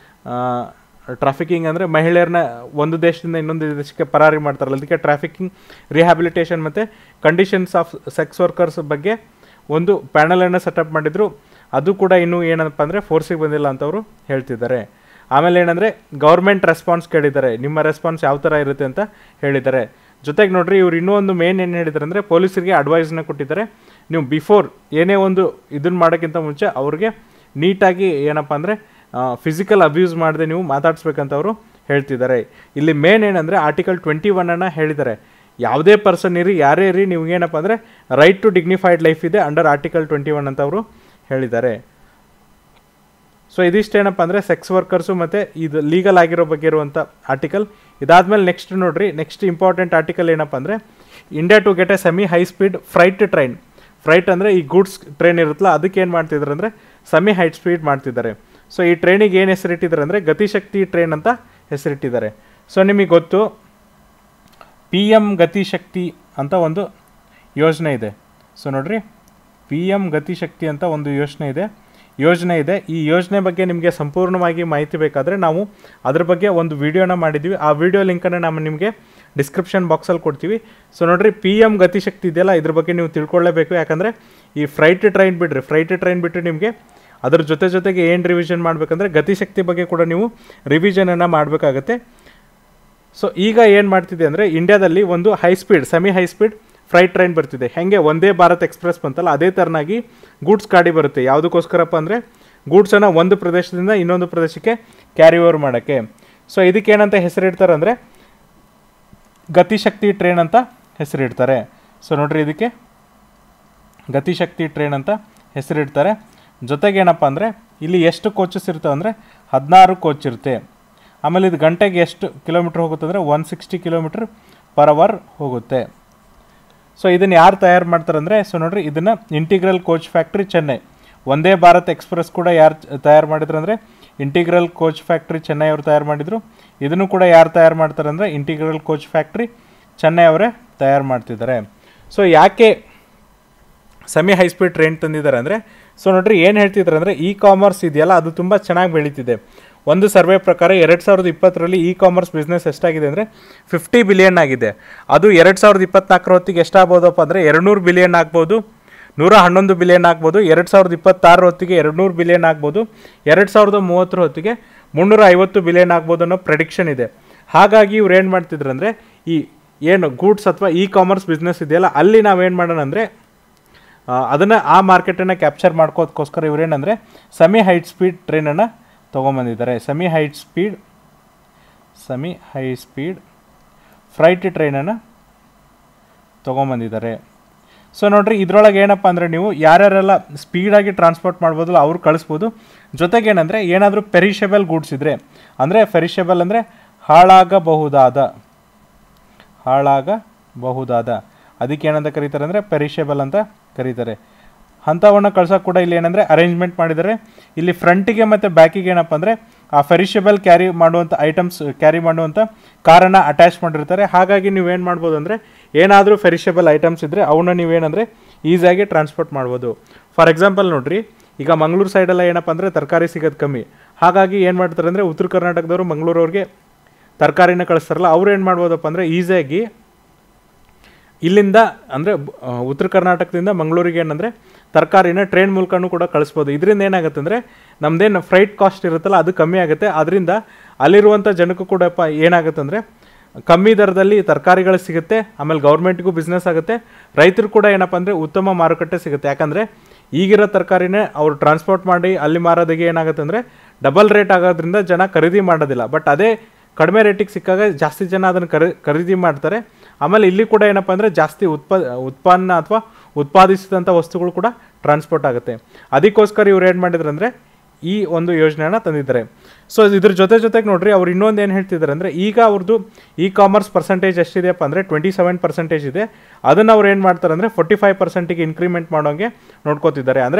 ಟ್ರಾಫಿಕಿಂಗ್ ಅಂದರೆ ಮಹಿಳೆಯರನ್ನ ಒಂದು ದೇಶದಿಂದ ಇನ್ನೊಂದು ದೇಶಕ್ಕೆ ಪರಾರಿ ಮಾಡ್ತಾರಲ್ಲ ಅದಕ್ಕೆ ಟ್ರಾಫಿಕಿಂಗ್ ರಿಹ್ಯಾಬಿಲಿಟೇಷನ್ ಮತ್ತು ಕಂಡೀಷನ್ಸ್ ಆಫ್ ಸೆಕ್ಸ್ ವರ್ಕರ್ಸ್ ಬಗ್ಗೆ ಒಂದು ಪ್ಯಾನಲನ್ನು ಸೆಟಪ್ ಮಾಡಿದ್ರು ಅದು ಕೂಡ ಇನ್ನೂ ಏನಪ್ಪ ಅಂದರೆ ಫೋರ್ಸಿಗೆ ಬಂದಿಲ್ಲ ಅಂತವರು ಹೇಳ್ತಿದ್ದಾರೆ ಆಮೇಲೆ ಏನಂದರೆ ಗೌರ್ಮೆಂಟ್ ರೆಸ್ಪಾನ್ಸ್ ಕೇಳಿದ್ದಾರೆ ನಿಮ್ಮ ರೆಸ್ಪಾನ್ಸ್ ಯಾವ ಥರ ಇರುತ್ತೆ ಅಂತ ಹೇಳಿದ್ದಾರೆ ಜೊತೆಗೆ ನೋಡ್ರಿ ಇವ್ರು ಇನ್ನೂ ಒಂದು ಮೇನ್ ಏನು ಹೇಳಿದ್ದಾರೆ ಅಂದರೆ ಪೊಲೀಸರಿಗೆ ಅಡ್ವೈಸ್ನ ಕೊಟ್ಟಿದ್ದಾರೆ ನೀವು ಬಿಫೋರ್ ಏನೇ ಒಂದು ಇದನ್ನು ಮಾಡೋಕ್ಕಿಂತ ಮುಂಚೆ ಅವ್ರಿಗೆ ನೀಟಾಗಿ ಏನಪ್ಪ ಅಂದರೆ ಫಿಸಿಕಲ್ ಅಬ್ಯೂಸ್ ಮಾಡದೆ ನೀವು ಮಾತಾಡಿಸ್ಬೇಕಂತ ಅವರು ಹೇಳ್ತಿದ್ದಾರೆ ಇಲ್ಲಿ ಮೇನ್ ಏನಂದರೆ ಆರ್ಟಿಕಲ್ ಟ್ವೆಂಟಿ ಒನ್ನನ್ನು ಹೇಳಿದ್ದಾರೆ ಯಾವುದೇ ಪರ್ಸನ್ ಇರಿ ಯಾರೇ ಇರಿ ನೀವು ಏನಪ್ಪ ಅಂದರೆ ರೈಟ್ ಟು ಡಿಗ್ನಿಫೈಡ್ ಲೈಫ್ ಇದೆ ಅಂಡರ್ ಆರ್ಟಿಕಲ್ ಟ್ವೆಂಟಿ ಒನ್ ಅಂತ ಅವರು ಹೇಳಿದ್ದಾರೆ ಸೊ ಇದಿಷ್ಟೇನಪ್ಪ ಅಂದರೆ ಸೆಕ್ಸ್ ವರ್ಕರ್ಸು ಮತ್ತು ಇದು ಲೀಗಲ್ ಆಗಿರೋ ಬಗ್ಗೆ ಇರುವಂಥ ಆರ್ಟಿಕಲ್ ಇದಾದಮೇಲೆ ನೆಕ್ಸ್ಟ್ ನೋಡ್ರಿ ನೆಕ್ಸ್ಟ್ ಇಂಪಾರ್ಟೆಂಟ್ ಆರ್ಟಿಕಲ್ ಏನಪ್ಪ ಅಂದರೆ India to get a semi high speed freight train freight ಅಂದರೆ ಈ ಗೂಡ್ಸ್ ಟ್ರೈನ್ ಇರುತ್ತಲ್ಲ ಅದಕ್ಕೆ ಏನು ಮಾಡ್ತಿದ್ದಾರೆ ಅಂದರೆ ಸೆಮಿ ಹೈ ಸ್ಪೀಡ್ ಮಾಡ್ತಿದ್ದಾರೆ ಸೊ ಈ ಟ್ರೈನಿಗೆ ಏನು ಹೆಸರಿಟ್ಟಿದ್ದಾರೆ ಅಂದರೆ ಗತಿಶಕ್ತಿ ಟ್ರೈನ್ ಅಂತ ಹೆಸರಿಟ್ಟಿದ್ದಾರೆ ಸೊ ನಿಮಗೆ ಗೊತ್ತು ಪಿ ಎಮ್ ಗತಿಶಕ್ತಿ ಅಂತ ಒಂದು ಯೋಜನೆ ಇದೆ ಸೊ ನೋಡ್ರಿ ಪಿ ಎಮ್ ಗತಿಶಕ್ತಿ ಅಂತ ಒಂದು ಯೋಜನೆ ಇದೆ ಯೋಜನೆ ಇದೆ ಈ ಯೋಜನೆ ಬಗ್ಗೆ ನಿಮಗೆ ಸಂಪೂರ್ಣವಾಗಿ ಮಾಹಿತಿ ಬೇಕಾದರೆ ನಾವು ಅದ್ರ ಬಗ್ಗೆ ಒಂದು ವಿಡಿಯೋನ ಮಾಡಿದ್ವಿ ಆ ವಿಡಿಯೋ ಲಿಂಕನ್ನು ನಾವು ನಿಮಗೆ ಡಿಸ್ಕ್ರಿಪ್ಷನ್ ಬಾಕ್ಸಲ್ಲಿ ಕೊಡ್ತೀವಿ ಸೊ ನೋಡ್ರಿ ಪಿ ಎಮ್ ಗತಿಶಕ್ತಿ ಇದೆಯಲ್ಲ ಇದ್ರ ಬಗ್ಗೆ ನೀವು ತಿಳ್ಕೊಳ್ಳೇಬೇಕು ಯಾಕಂದರೆ ಈ ಫ್ರೈಟ್ ಟ್ರೈನ್ ಬಿಡ್ರಿ ಫ್ರೈಟ್ ಟ್ರೈನ್ ಬಿಟ್ಟು ನಿಮಗೆ ಅದ್ರ ಜೊತೆ ಜೊತೆಗೆ ಏನು ರಿವಿಷನ್ ಮಾಡಬೇಕಂದ್ರೆ ಗತಿಶಕ್ತಿ ಬಗ್ಗೆ ಕೂಡ ನೀವು ರಿವಿಷನನ್ನು ಮಾಡಬೇಕಾಗತ್ತೆ ಸೊ ಈಗ ಏನು ಮಾಡ್ತಿದೆ ಅಂದರೆ ಇಂಡಿಯಾದಲ್ಲಿ ಒಂದು high speed semi high speed freight train ಬರ್ತಿದೆ ಹೆಂಗೆ ಒಂದೇ ಭಾರತ್ ಎಕ್ಸ್ಪ್ರೆಸ್ ಬಂತಲ್ಲ ಅದೇ ಥರನಾಗಿ ಗೂಡ್ಸ್ ಗಾಡಿ ಬರುತ್ತೆ ಯಾವುದಕ್ಕೋಸ್ಕರಪ್ಪ ಅಂದರೆ ಗೂಡ್ಸನ್ನು ಒಂದು ಪ್ರದೇಶದಿಂದ ಇನ್ನೊಂದು ಪ್ರದೇಶಕ್ಕೆ ಕ್ಯಾರಿ ಓವರ್ ಮಾಡೋಕ್ಕೆ ಸೊ ಇದಕ್ಕೇನಂತ ಹೆಸರಿಡ್ತಾರೆ ಅಂದರೆ ಗತಿಶಕ್ತಿ ಟ್ರೈನ್ ಅಂತ ಹೆಸರಿಡ್ತಾರೆ ಸೊ ನೋಡ್ರಿ ಇದಕ್ಕೆ ಗತಿಶಕ್ತಿ ಟ್ರೈನ್ ಅಂತ ಹೆಸರಿಡ್ತಾರೆ ಜೊತೆಗೆ ಏನಪ್ಪ ಅಂದರೆ ಇಲ್ಲಿ ಎಷ್ಟು ಕೋಚಸ್ ಇರ್ತವೆ ಅಂದರೆ ಹದಿನಾರು ಕೋಚ್ ಇರುತ್ತೆ ಆಮೇಲೆ ಇದು ಗಂಟೆಗೆ ಎಷ್ಟು ಕಿಲೋಮೀಟ್ರ್ ಹೋಗುತ್ತೆ ಅಂದರೆ one sixty kilometre per hour ಹೋಗುತ್ತೆ ಸೊ ಇದನ್ನು ಯಾರು ತಯಾರು ಮಾಡ್ತಾರೆ ಅಂದರೆ ಸೊ ನೋಡ್ರಿ ಇದನ್ನು ಇಂಟಿಗ್ರಲ್ ಕೋಚ್ ಫ್ಯಾಕ್ಟ್ರಿ ಚೆನ್ನೈ ಒಂದೇ ಭಾರತ್ ಎಕ್ಸ್ಪ್ರೆಸ್ ಕೂಡ ಯಾರು ತಯಾರು ಮಾಡಿದ್ರು ಅಂದರೆ ಇಂಟಿಗ್ರಲ್ ಕೋಚ್ ಫ್ಯಾಕ್ಟ್ರಿ ಚೆನ್ನೈ ಅವರು ತಯಾರು ಮಾಡಿದರು ಇದನ್ನು ಕೂಡ ಯಾರು ತಯಾರು ಮಾಡ್ತಾರೆ ಅಂದರೆ ಇಂಟಿಗ್ರಲ್ ಕೋಚ್ ಫ್ಯಾಕ್ಟ್ರಿ ಚೆನ್ನೈ ಅವರೇ ತಯಾರು ಮಾಡ್ತಿದ್ದಾರೆ ಸೊ ಯಾಕೆ ಸೆಮಿ ಹೈ ಸ್ಪೀಡ್ ಟ್ರೈನ್ ತಂದಿದ್ದಾರೆ ಅಂದರೆ ಸೊ ನೋಡ್ರಿ ಏನು ಹೇಳ್ತಿದ್ದಾರೆ ಅಂದರೆ ಇ ಕಾಮರ್ಸ್ ಇದೆಯಲ್ಲ ಅದು ತುಂಬ ಚೆನ್ನಾಗಿ ಬೆಳೀತಿದೆ ಒಂದು ಸರ್ವೆ ಪ್ರಕಾರ ಎರಡು ಸಾವಿರದ ಇಪ್ಪತ್ತರಲ್ಲಿ ಇ ಕಾಮರ್ಸ್ ಬಿಸ್ನೆಸ್ ಎಷ್ಟಾಗಿದೆ ಅಂದರೆ ಫಿಫ್ಟಿ ಬಿಲಿಯನ್ ಆಗಿದೆ ಅದು ಎರಡು ಸಾವಿರದ ಇಪ್ಪತ್ನಾಲ್ಕರ ಹೊತ್ತಿಗೆ ಎಷ್ಟಾಗ್ಬೋದಪ್ಪ ಅಂದರೆ ಎರಡುನೂರು ಬಿಲಿಯನ್ ಆಗ್ಬೋದು ನೂರ ಹನ್ನೊಂದು ಬಿಲಿಯನ್ ಆಗ್ಬೋದು ಎರಡು ಸಾವಿರದ ಇಪ್ಪತ್ತಾರರ ಹೊತ್ತಿಗೆ ಎರಡು ನೂರು ಬಿಲಿಯನ್ ಆಗ್ಬೋದು ಎರಡು ಸಾವಿರದ ಮೂವತ್ತರ ಹೊತ್ತಿಗೆ ಮುನ್ನೂರ ಐವತ್ತು ಬಿಲಿಯನ್ ಆಗ್ಬೋದು ಅನ್ನೋ ಪ್ರೆಡಿಕ್ಷನ್ ಇದೆ ಹಾಗಾಗಿ ಇವ್ರು ಏನು ಮಾಡ್ತಿದ್ರು ಅಂದರೆ ಈ ಏನು ಗೂಡ್ಸ್ ಅಥವಾ ಇ ಕಾಮರ್ಸ್ ಬಿಸ್ನೆಸ್ ಇದೆಯಲ್ಲ ಅಲ್ಲಿ ನಾವೇನು ಮಾಡೋಣ ಅಂದರೆ ಅದನ್ನು ಆ ಮಾರ್ಕೆಟನ್ನು ಕ್ಯಾಪ್ಚರ್ ಮಾಡ್ಕೋದಕ್ಕೋಸ್ಕರ ಇವ್ರೇನಂದರೆ ಸೆಮಿ ಹೈಟ್ ಸ್ಪೀಡ್ ಟ್ರೈನನ್ನು ತೊಗೊಂಬಂದಿದ್ದಾರೆ semi height speed semi high speed freight ಟ್ರೈನನ್ನು ತೊಗೊಂಬಂದಿದ್ದಾರೆ ಸೊ ನೋಡ್ರಿ ಇದ್ರೊಳಗೆ ಏನಪ್ಪ ಅಂದರೆ ನೀವು ಯಾರ್ಯಾರೆಲ್ಲ ಸ್ಪೀಡಾಗಿ ಟ್ರಾನ್ಸ್ಪೋರ್ಟ್ ಮಾಡ್ಬೋದಲ್ಲ ಅವ್ರು ಕಳಿಸ್ಬೋದು ಜೊತೆಗೆ ಏನಂದರೆ ಏನಾದರೂ ಪೆರಿಷಬಲ್ ಗೂಡ್ಸ್ ಇದ್ದರೆ ಅಂದರೆ ಪೆರಿಷಬಲ್ ಅಂದರೆ ಹಾಳಾಗಬಹುದಾದ ಹಾಳಾಗಬಹುದಾದ ಅದಕ್ಕೆ ಏನಂತ ಕರೀತಾರೆ ಅಂದರೆ ಪೆರಿಷಬಲ್ ಅಂತ ಕರೀತಾರೆ ಅಂಥವನ್ನು ಕಳ್ಸೋಕೆ ಕೂಡ ಇಲ್ಲಿ ಏನಂದರೆ ಅರೇಂಜ್ಮೆಂಟ್ ಮಾಡಿದ್ದಾರೆ ಇಲ್ಲಿ ಫ್ರಂಟಿಗೆ ಮತ್ತು ಬ್ಯಾಕಿಗೆ ಏನಪ್ಪ ಅಂದರೆ ಆ ಫೆರಿಷಬಲ್ ಕ್ಯಾರಿ ಮಾಡುವಂಥ ಐಟಮ್ಸ್ ಕ್ಯಾರಿ ಮಾಡುವಂಥ ಕಾರನ್ನು ಅಟ್ಯಾಚ್ ಮಾಡಿರ್ತಾರೆ ಹಾಗಾಗಿ ನೀವೇನು ಮಾಡ್ಬೋದು ಅಂದರೆ ಏನಾದರೂ ಫೆರಿಷಬಲ್ ಐಟಮ್ಸ್ ಇದ್ದರೆ ಅವನ್ನ ನೀವೇನಂದರೆ ಈಸಿಯಾಗಿ ಟ್ರಾನ್ಸ್ಪೋರ್ಟ್ ಮಾಡ್ಬೋದು ಫಾರ್ ಎಕ್ಸಾಂಪಲ್ ನೋಡ್ರಿ ಈಗ ಮಂಗಳೂರು ಸೈಡೆಲ್ಲ ಏನಪ್ಪ ಅಂದರೆ ತರಕಾರಿ ಸಿಗೋದು ಕಮ್ಮಿ ಹಾಗಾಗಿ ಏನು ಮಾಡ್ತಾರೆ ಅಂದರೆ ಉತ್ತರ ಕರ್ನಾಟಕದವರು ಮಂಗಳೂರವ್ರಿಗೆ ತರಕಾರಿನ ಕಳಿಸ್ತಾರಲ್ಲ ಅವ್ರು ಏನು ಮಾಡ್ಬೋದಪ್ಪ ಅಂದರೆ ಈಸಿಯಾಗಿ ಇಲ್ಲಿಂದ ಅಂದರೆ ಉತ್ತರ ಕರ್ನಾಟಕದಿಂದ ಮಂಗಳೂರಿಗೆ ಏನಂದರೆ ತರಕಾರಿನ ಟ್ರೈನ್ ಮೂಲಕನೂ ಕೂಡ ಕಳಿಸ್ಬೋದು ಇದರಿಂದ ಏನಾಗುತ್ತೆ ಅಂದರೆ ನಮ್ಮದೇನು ಫ್ರೈಟ್ ಕಾಸ್ಟ್ ಇರುತ್ತಲ್ಲ ಅದು ಕಮ್ಮಿ ಆಗುತ್ತೆ ಅದರಿಂದ ಅಲ್ಲಿರುವಂಥ ಜನಕ್ಕೂ ಕೂಡ ಪ ಏನಾಗುತ್ತೆ ಅಂದರೆ ಕಮ್ಮಿ ದರದಲ್ಲಿ ತರಕಾರಿಗಳು ಸಿಗುತ್ತೆ ಆಮೇಲೆ ಗೌರ್ಮೆಂಟ್ಗೂ ಬಿಸ್ನೆಸ್ ಆಗುತ್ತೆ ರೈತರು ಕೂಡ ಏನಪ್ಪ ಅಂದರೆ ಉತ್ತಮ ಮಾರುಕಟ್ಟೆ ಸಿಗುತ್ತೆ ಯಾಕಂದರೆ ಈಗಿರೋ ತರಕಾರಿನೇ ಅವ್ರು ಟ್ರಾನ್ಸ್ಪೋರ್ಟ್ ಮಾಡಿ ಅಲ್ಲಿ ಮಾರೋದಿಗೆ ಏನಾಗುತ್ತೆ ಅಂದರೆ ಡಬಲ್ ರೇಟ್ ಆಗೋದ್ರಿಂದ ಜನ ಖರೀದಿ ಮಾಡೋದಿಲ್ಲ ಬಟ್ ಅದೇ ಕಡಿಮೆ ರೇಟಿಗೆ ಸಿಕ್ಕಾಗ ಜಾಸ್ತಿ ಜನ ಅದನ್ನು ಖರೀ ಖರೀದಿ ಮಾಡ್ತಾರೆ ಆಮೇಲೆ ಇಲ್ಲಿ ಕೂಡ ಏನಪ್ಪ ಅಂದರೆ ಜಾಸ್ತಿ ಉತ್ಪ ಉತ್ಪನ್ನ ಅಥವಾ ಉತ್ಪಾದಿಸಿದಂಥ ವಸ್ತುಗಳು ಕೂಡ ಟ್ರಾನ್ಸ್ಪೋರ್ಟ್ ಆಗುತ್ತೆ ಅದಕ್ಕೋಸ್ಕರ ಇವ್ರು ಏನು ಮಾಡಿದ್ರು ಅಂದರೆ ಈ ಒಂದು ಯೋಜನೆನ ತಂದಿದ್ದಾರೆ ಸೊ ಇದ್ರ ಜೊತೆ ಜೊತೆಗೆ ನೋಡ್ರಿ ಅವ್ರು ಇನ್ನೊಂದು ಏನು ಹೇಳ್ತಿದ್ದಾರೆ ಅಂದರೆ ಈಗ ಅವ್ರದ್ದು ಇ ಕಾಮರ್ಸ್ ಪರ್ಸೆಂಟೇಜ್ ಎಷ್ಟಿದೆಯಪ್ಪ ಅಂದರೆ ಟ್ವೆಂಟಿ ಸೆವೆನ್ ಪರ್ಸೆಂಟೇಜ್ ಇದೆ ಅದನ್ನು ಅವ್ರು ಏನು ಮಾಡ್ತಾರೆ ಅಂದರೆ ಫೋರ್ಟಿ ಫೈವ್ ಪರ್ಸೆಂಟಿಗೆ ಇನ್ಕ್ರಿಮೆಂಟ್ ಮಾಡೋಂಗೆ ನೋಡ್ಕೋತಿದ್ದಾರೆ ಅಂದರೆ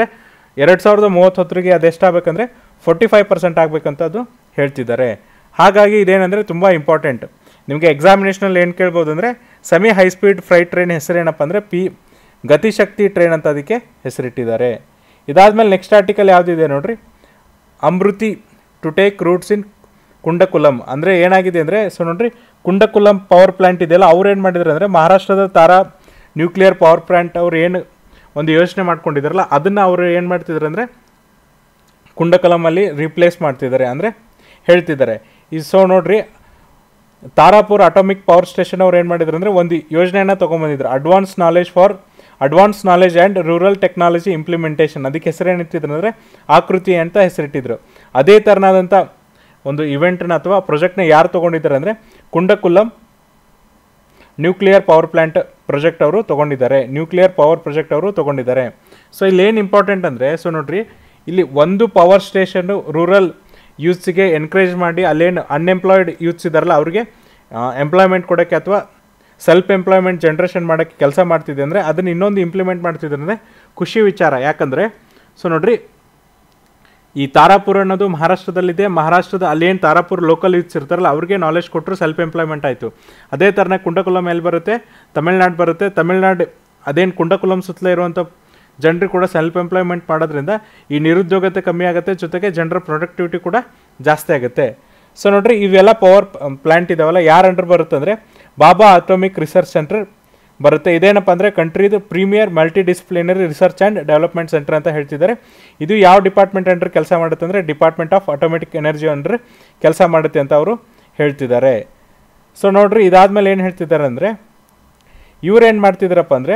ಎರಡು ಸಾವಿರದ ಮೂವತ್ತೊತ್ತರಿಗೆ ಅದೆಷ್ಟಾಗಬೇಕಂದ್ರೆ ಫೋರ್ಟಿ ಫೈವ್ ಪರ್ಸೆಂಟ್ ಆಗಬೇಕಂತ ಅದು ಹೇಳ್ತಿದ್ದಾರೆ ಹಾಗಾಗಿ ಇದೇನೆಂದರೆ ತುಂಬ ಇಂಪಾರ್ಟೆಂಟ್ ನಿಮಗೆ ಎಕ್ಸಾಮಿನೇಷನಲ್ಲಿ ಏನು ಕೇಳ್ಬೋದು ಅಂದರೆ semi high speed freight train ಹೆಸರೇನಪ್ಪ ಅಂದರೆ ಪಿ ಗತಿಶಕ್ತಿ ಟ್ರೈನ್ ಅಂತ ಅದಕ್ಕೆ ಹೆಸರಿಟ್ಟಿದ್ದಾರೆ ಇದಾದಮೇಲೆ ನೆಕ್ಸ್ಟ್ ಆರ್ಟಿಕಲ್ ಯಾವುದಿದೆ ನೋಡ್ರಿ Amrit to take roots in Kudankulam ಅಂದರೆ ಏನಾಗಿದೆ ಅಂದರೆ ಸೊ ನೋಡ್ರಿ ಕುಂಡಕುಲಂ ಪವರ್ ಪ್ಲ್ಯಾಂಟ್ ಇದೆಯಲ್ಲ ಅವ್ರು ಏನು ಮಾಡಿದ್ರು ಅಂದರೆ ಮಹಾರಾಷ್ಟ್ರದ ತಾರಾ ನ್ಯೂಕ್ಲಿಯರ್ ಪವರ್ ಪ್ಲ್ಯಾಂಟ್ ಅವ್ರು ಏನು ಒಂದು ಯೋಚನೆ ಮಾಡ್ಕೊಂಡಿದ್ದಾರಲ್ಲ ಅದನ್ನು ಅವರು ಏನು ಮಾಡ್ತಿದ್ರು ಅಂದರೆ ಕುಂಡಕಲಮಲ್ಲಿ ರೀಪ್ಲೇಸ್ ಮಾಡ್ತಿದ್ದಾರೆ ಅಂದರೆ ಹೇಳ್ತಿದ್ದಾರೆ ಈ ಸೊ ನೋಡ್ರಿ ತಾರಾಪುರ್ ಅಟಾಮಿಕ್ ಪವರ್ ಸ್ಟೇಷನ್ ಅವ್ರು ಏನು ಮಾಡಿದ್ರು ಅಂದರೆ ಒಂದು ಯೋಜನೆಯನ್ನು ತೊಗೊಂಬಂದಿದ್ರು advance knowledge for advance knowledge and rural technology implementation ಅದಕ್ಕೆ ಹೆಸರೇನಿಟ್ಟಿದ್ರು ಅಂದರೆ ಆಕೃತಿ ಅಂತ ಹೆಸರಿಟ್ಟಿದ್ರು ಅದೇ ಥರನಾದಂಥ ಒಂದು ಇವೆಂಟ್ನ ಅಥವಾ ಪ್ರಾಜೆಕ್ಟ್ನ ಯಾರು ತೊಗೊಂಡಿದ್ದಾರೆ ಅಂದರೆ Kudankulam nuclear power plant project ಅವರು ತೊಗೊಂಡಿದ್ದಾರೆ ನ್ಯೂಕ್ಲಿಯರ್ ಪವರ್ ಪ್ರಾಜೆಕ್ಟ್ ಅವರು ತೊಗೊಂಡಿದ್ದಾರೆ ಸೊ ಇಲ್ಲಿ ಏನು ಇಂಪಾರ್ಟೆಂಟ್ ಅಂದರೆ ಸೊ ನೋಡ್ರಿ ಇಲ್ಲಿ ಒಂದು ಪವರ್ ಸ್ಟೇಷನ್ನು ರೂರಲ್ ಯೂತ್ಸ್ಗೆ ಎನ್ಕರೇಜ್ ಮಾಡಿ ಅಲ್ಲೇನು ಅನ್ಎಂಪ್ಲಾಯ್ಡ್ ಯೂತ್ಸ್ ಇದ್ದಾರಲ್ಲ ಅವ್ರಿಗೆ ಎಂಪ್ಲಾಯ್ಮೆಂಟ್ ಕೊಡೋಕ್ಕೆ ಅಥವಾ ಸೆಲ್ಫ್ ಎಂಪ್ಲಾಯ್ಮೆಂಟ್ ಜನ್ರೇಷನ್ ಮಾಡೋಕ್ಕೆ ಕೆಲಸ ಮಾಡ್ತಿದೆ ಅಂದರೆ ಅದನ್ನು ಇನ್ನೊಂದು ಇಂಪ್ಲಿಮೆಂಟ್ ಮಾಡ್ತಿದ್ದಾರೆ ಅಂದರೆ ಖುಷಿ ವಿಚಾರ ಯಾಕಂದರೆ ಸೊ ನೋಡ್ರಿ ಈ ತಾರಾಪುರ ಅನ್ನೋದು ಮಹಾರಾಷ್ಟ್ರದಲ್ಲಿದೆ ಮಹಾರಾಷ್ಟ್ರದ ಅಲ್ಲೇನು ತಾರಾಪುರ ಲೋಕಲ್ ಯೂತ್ಸ್ ಇರ್ತಾರಲ್ಲ ಅವ್ರಿಗೆ ನಾಲೆಜ್ ಕೊಟ್ಟರು ಸೆಲ್ಫ್ ಎಂಪ್ಲಾಯ್ಮೆಂಟ್ ಆಯಿತು ಅದೇ ಥರನೇ ಕುಂಡಕುಲಂ ಎಲ್ಲಿ ಬರುತ್ತೆ ತಮಿಳ್ನಾಡು ಬರುತ್ತೆ ತಮಿಳ್ನಾಡು ಅದೇನು ಕುಂಡಕುಲಂ ಸುತ್ತಲೇ ಇರುವಂಥ ಜನರಿಗೆ ಕೂಡ ಸೆಲ್ಫ್ ಎಂಪ್ಲಾಯ್ಮೆಂಟ್ ಮಾಡೋದ್ರಿಂದ ಈ ನಿರುದ್ಯೋಗತೆ ಕಮ್ಮಿ ಆಗುತ್ತೆ ಜೊತೆಗೆ ಜನರ ಪ್ರೊಡಕ್ಟಿವಿಟಿ ಕೂಡ ಜಾಸ್ತಿ ಆಗುತ್ತೆ ಸೊ ನೋಡ್ರಿ ಇವೆಲ್ಲ ಪವರ್ ಪ್ಲ್ಯಾಂಟ್ ಇದಾವಲ್ಲ ಯಾರು ಅಂಡರ್ ಬರುತ್ತೆ ಅಂದರೆ ಬಾಬಾ ಅಟೋಮಿಕ್ ರಿಸರ್ಚ್ ಸೆಂಟರ್ ಬರುತ್ತೆ ಇದೇನಪ್ಪ ಅಂದರೆ ಕಂಟ್ರಿದು premier multidisciplinary research and development centre ಅಂತ ಹೇಳ್ತಿದ್ದಾರೆ ಇದು ಯಾವ ಡಿಪಾರ್ಟ್ಮೆಂಟ್ ಅಂಡರ್ ಕೆಲಸ ಮಾಡುತ್ತೆ ಅಂದರೆ department of automatic energy under ಕೆಲಸ ಮಾಡುತ್ತೆ ಅಂತ ಅವರು ಹೇಳ್ತಿದ್ದಾರೆ ಸೊ ನೋಡ್ರಿ ಇದಾದ್ಮೇಲೆ ಏನು ಹೇಳ್ತಿದ್ದಾರೆ ಅಂದರೆ ಇವ್ರು ಏನು ಮಾಡ್ತಿದ್ದಾರಪ್ಪ ಅಂದರೆ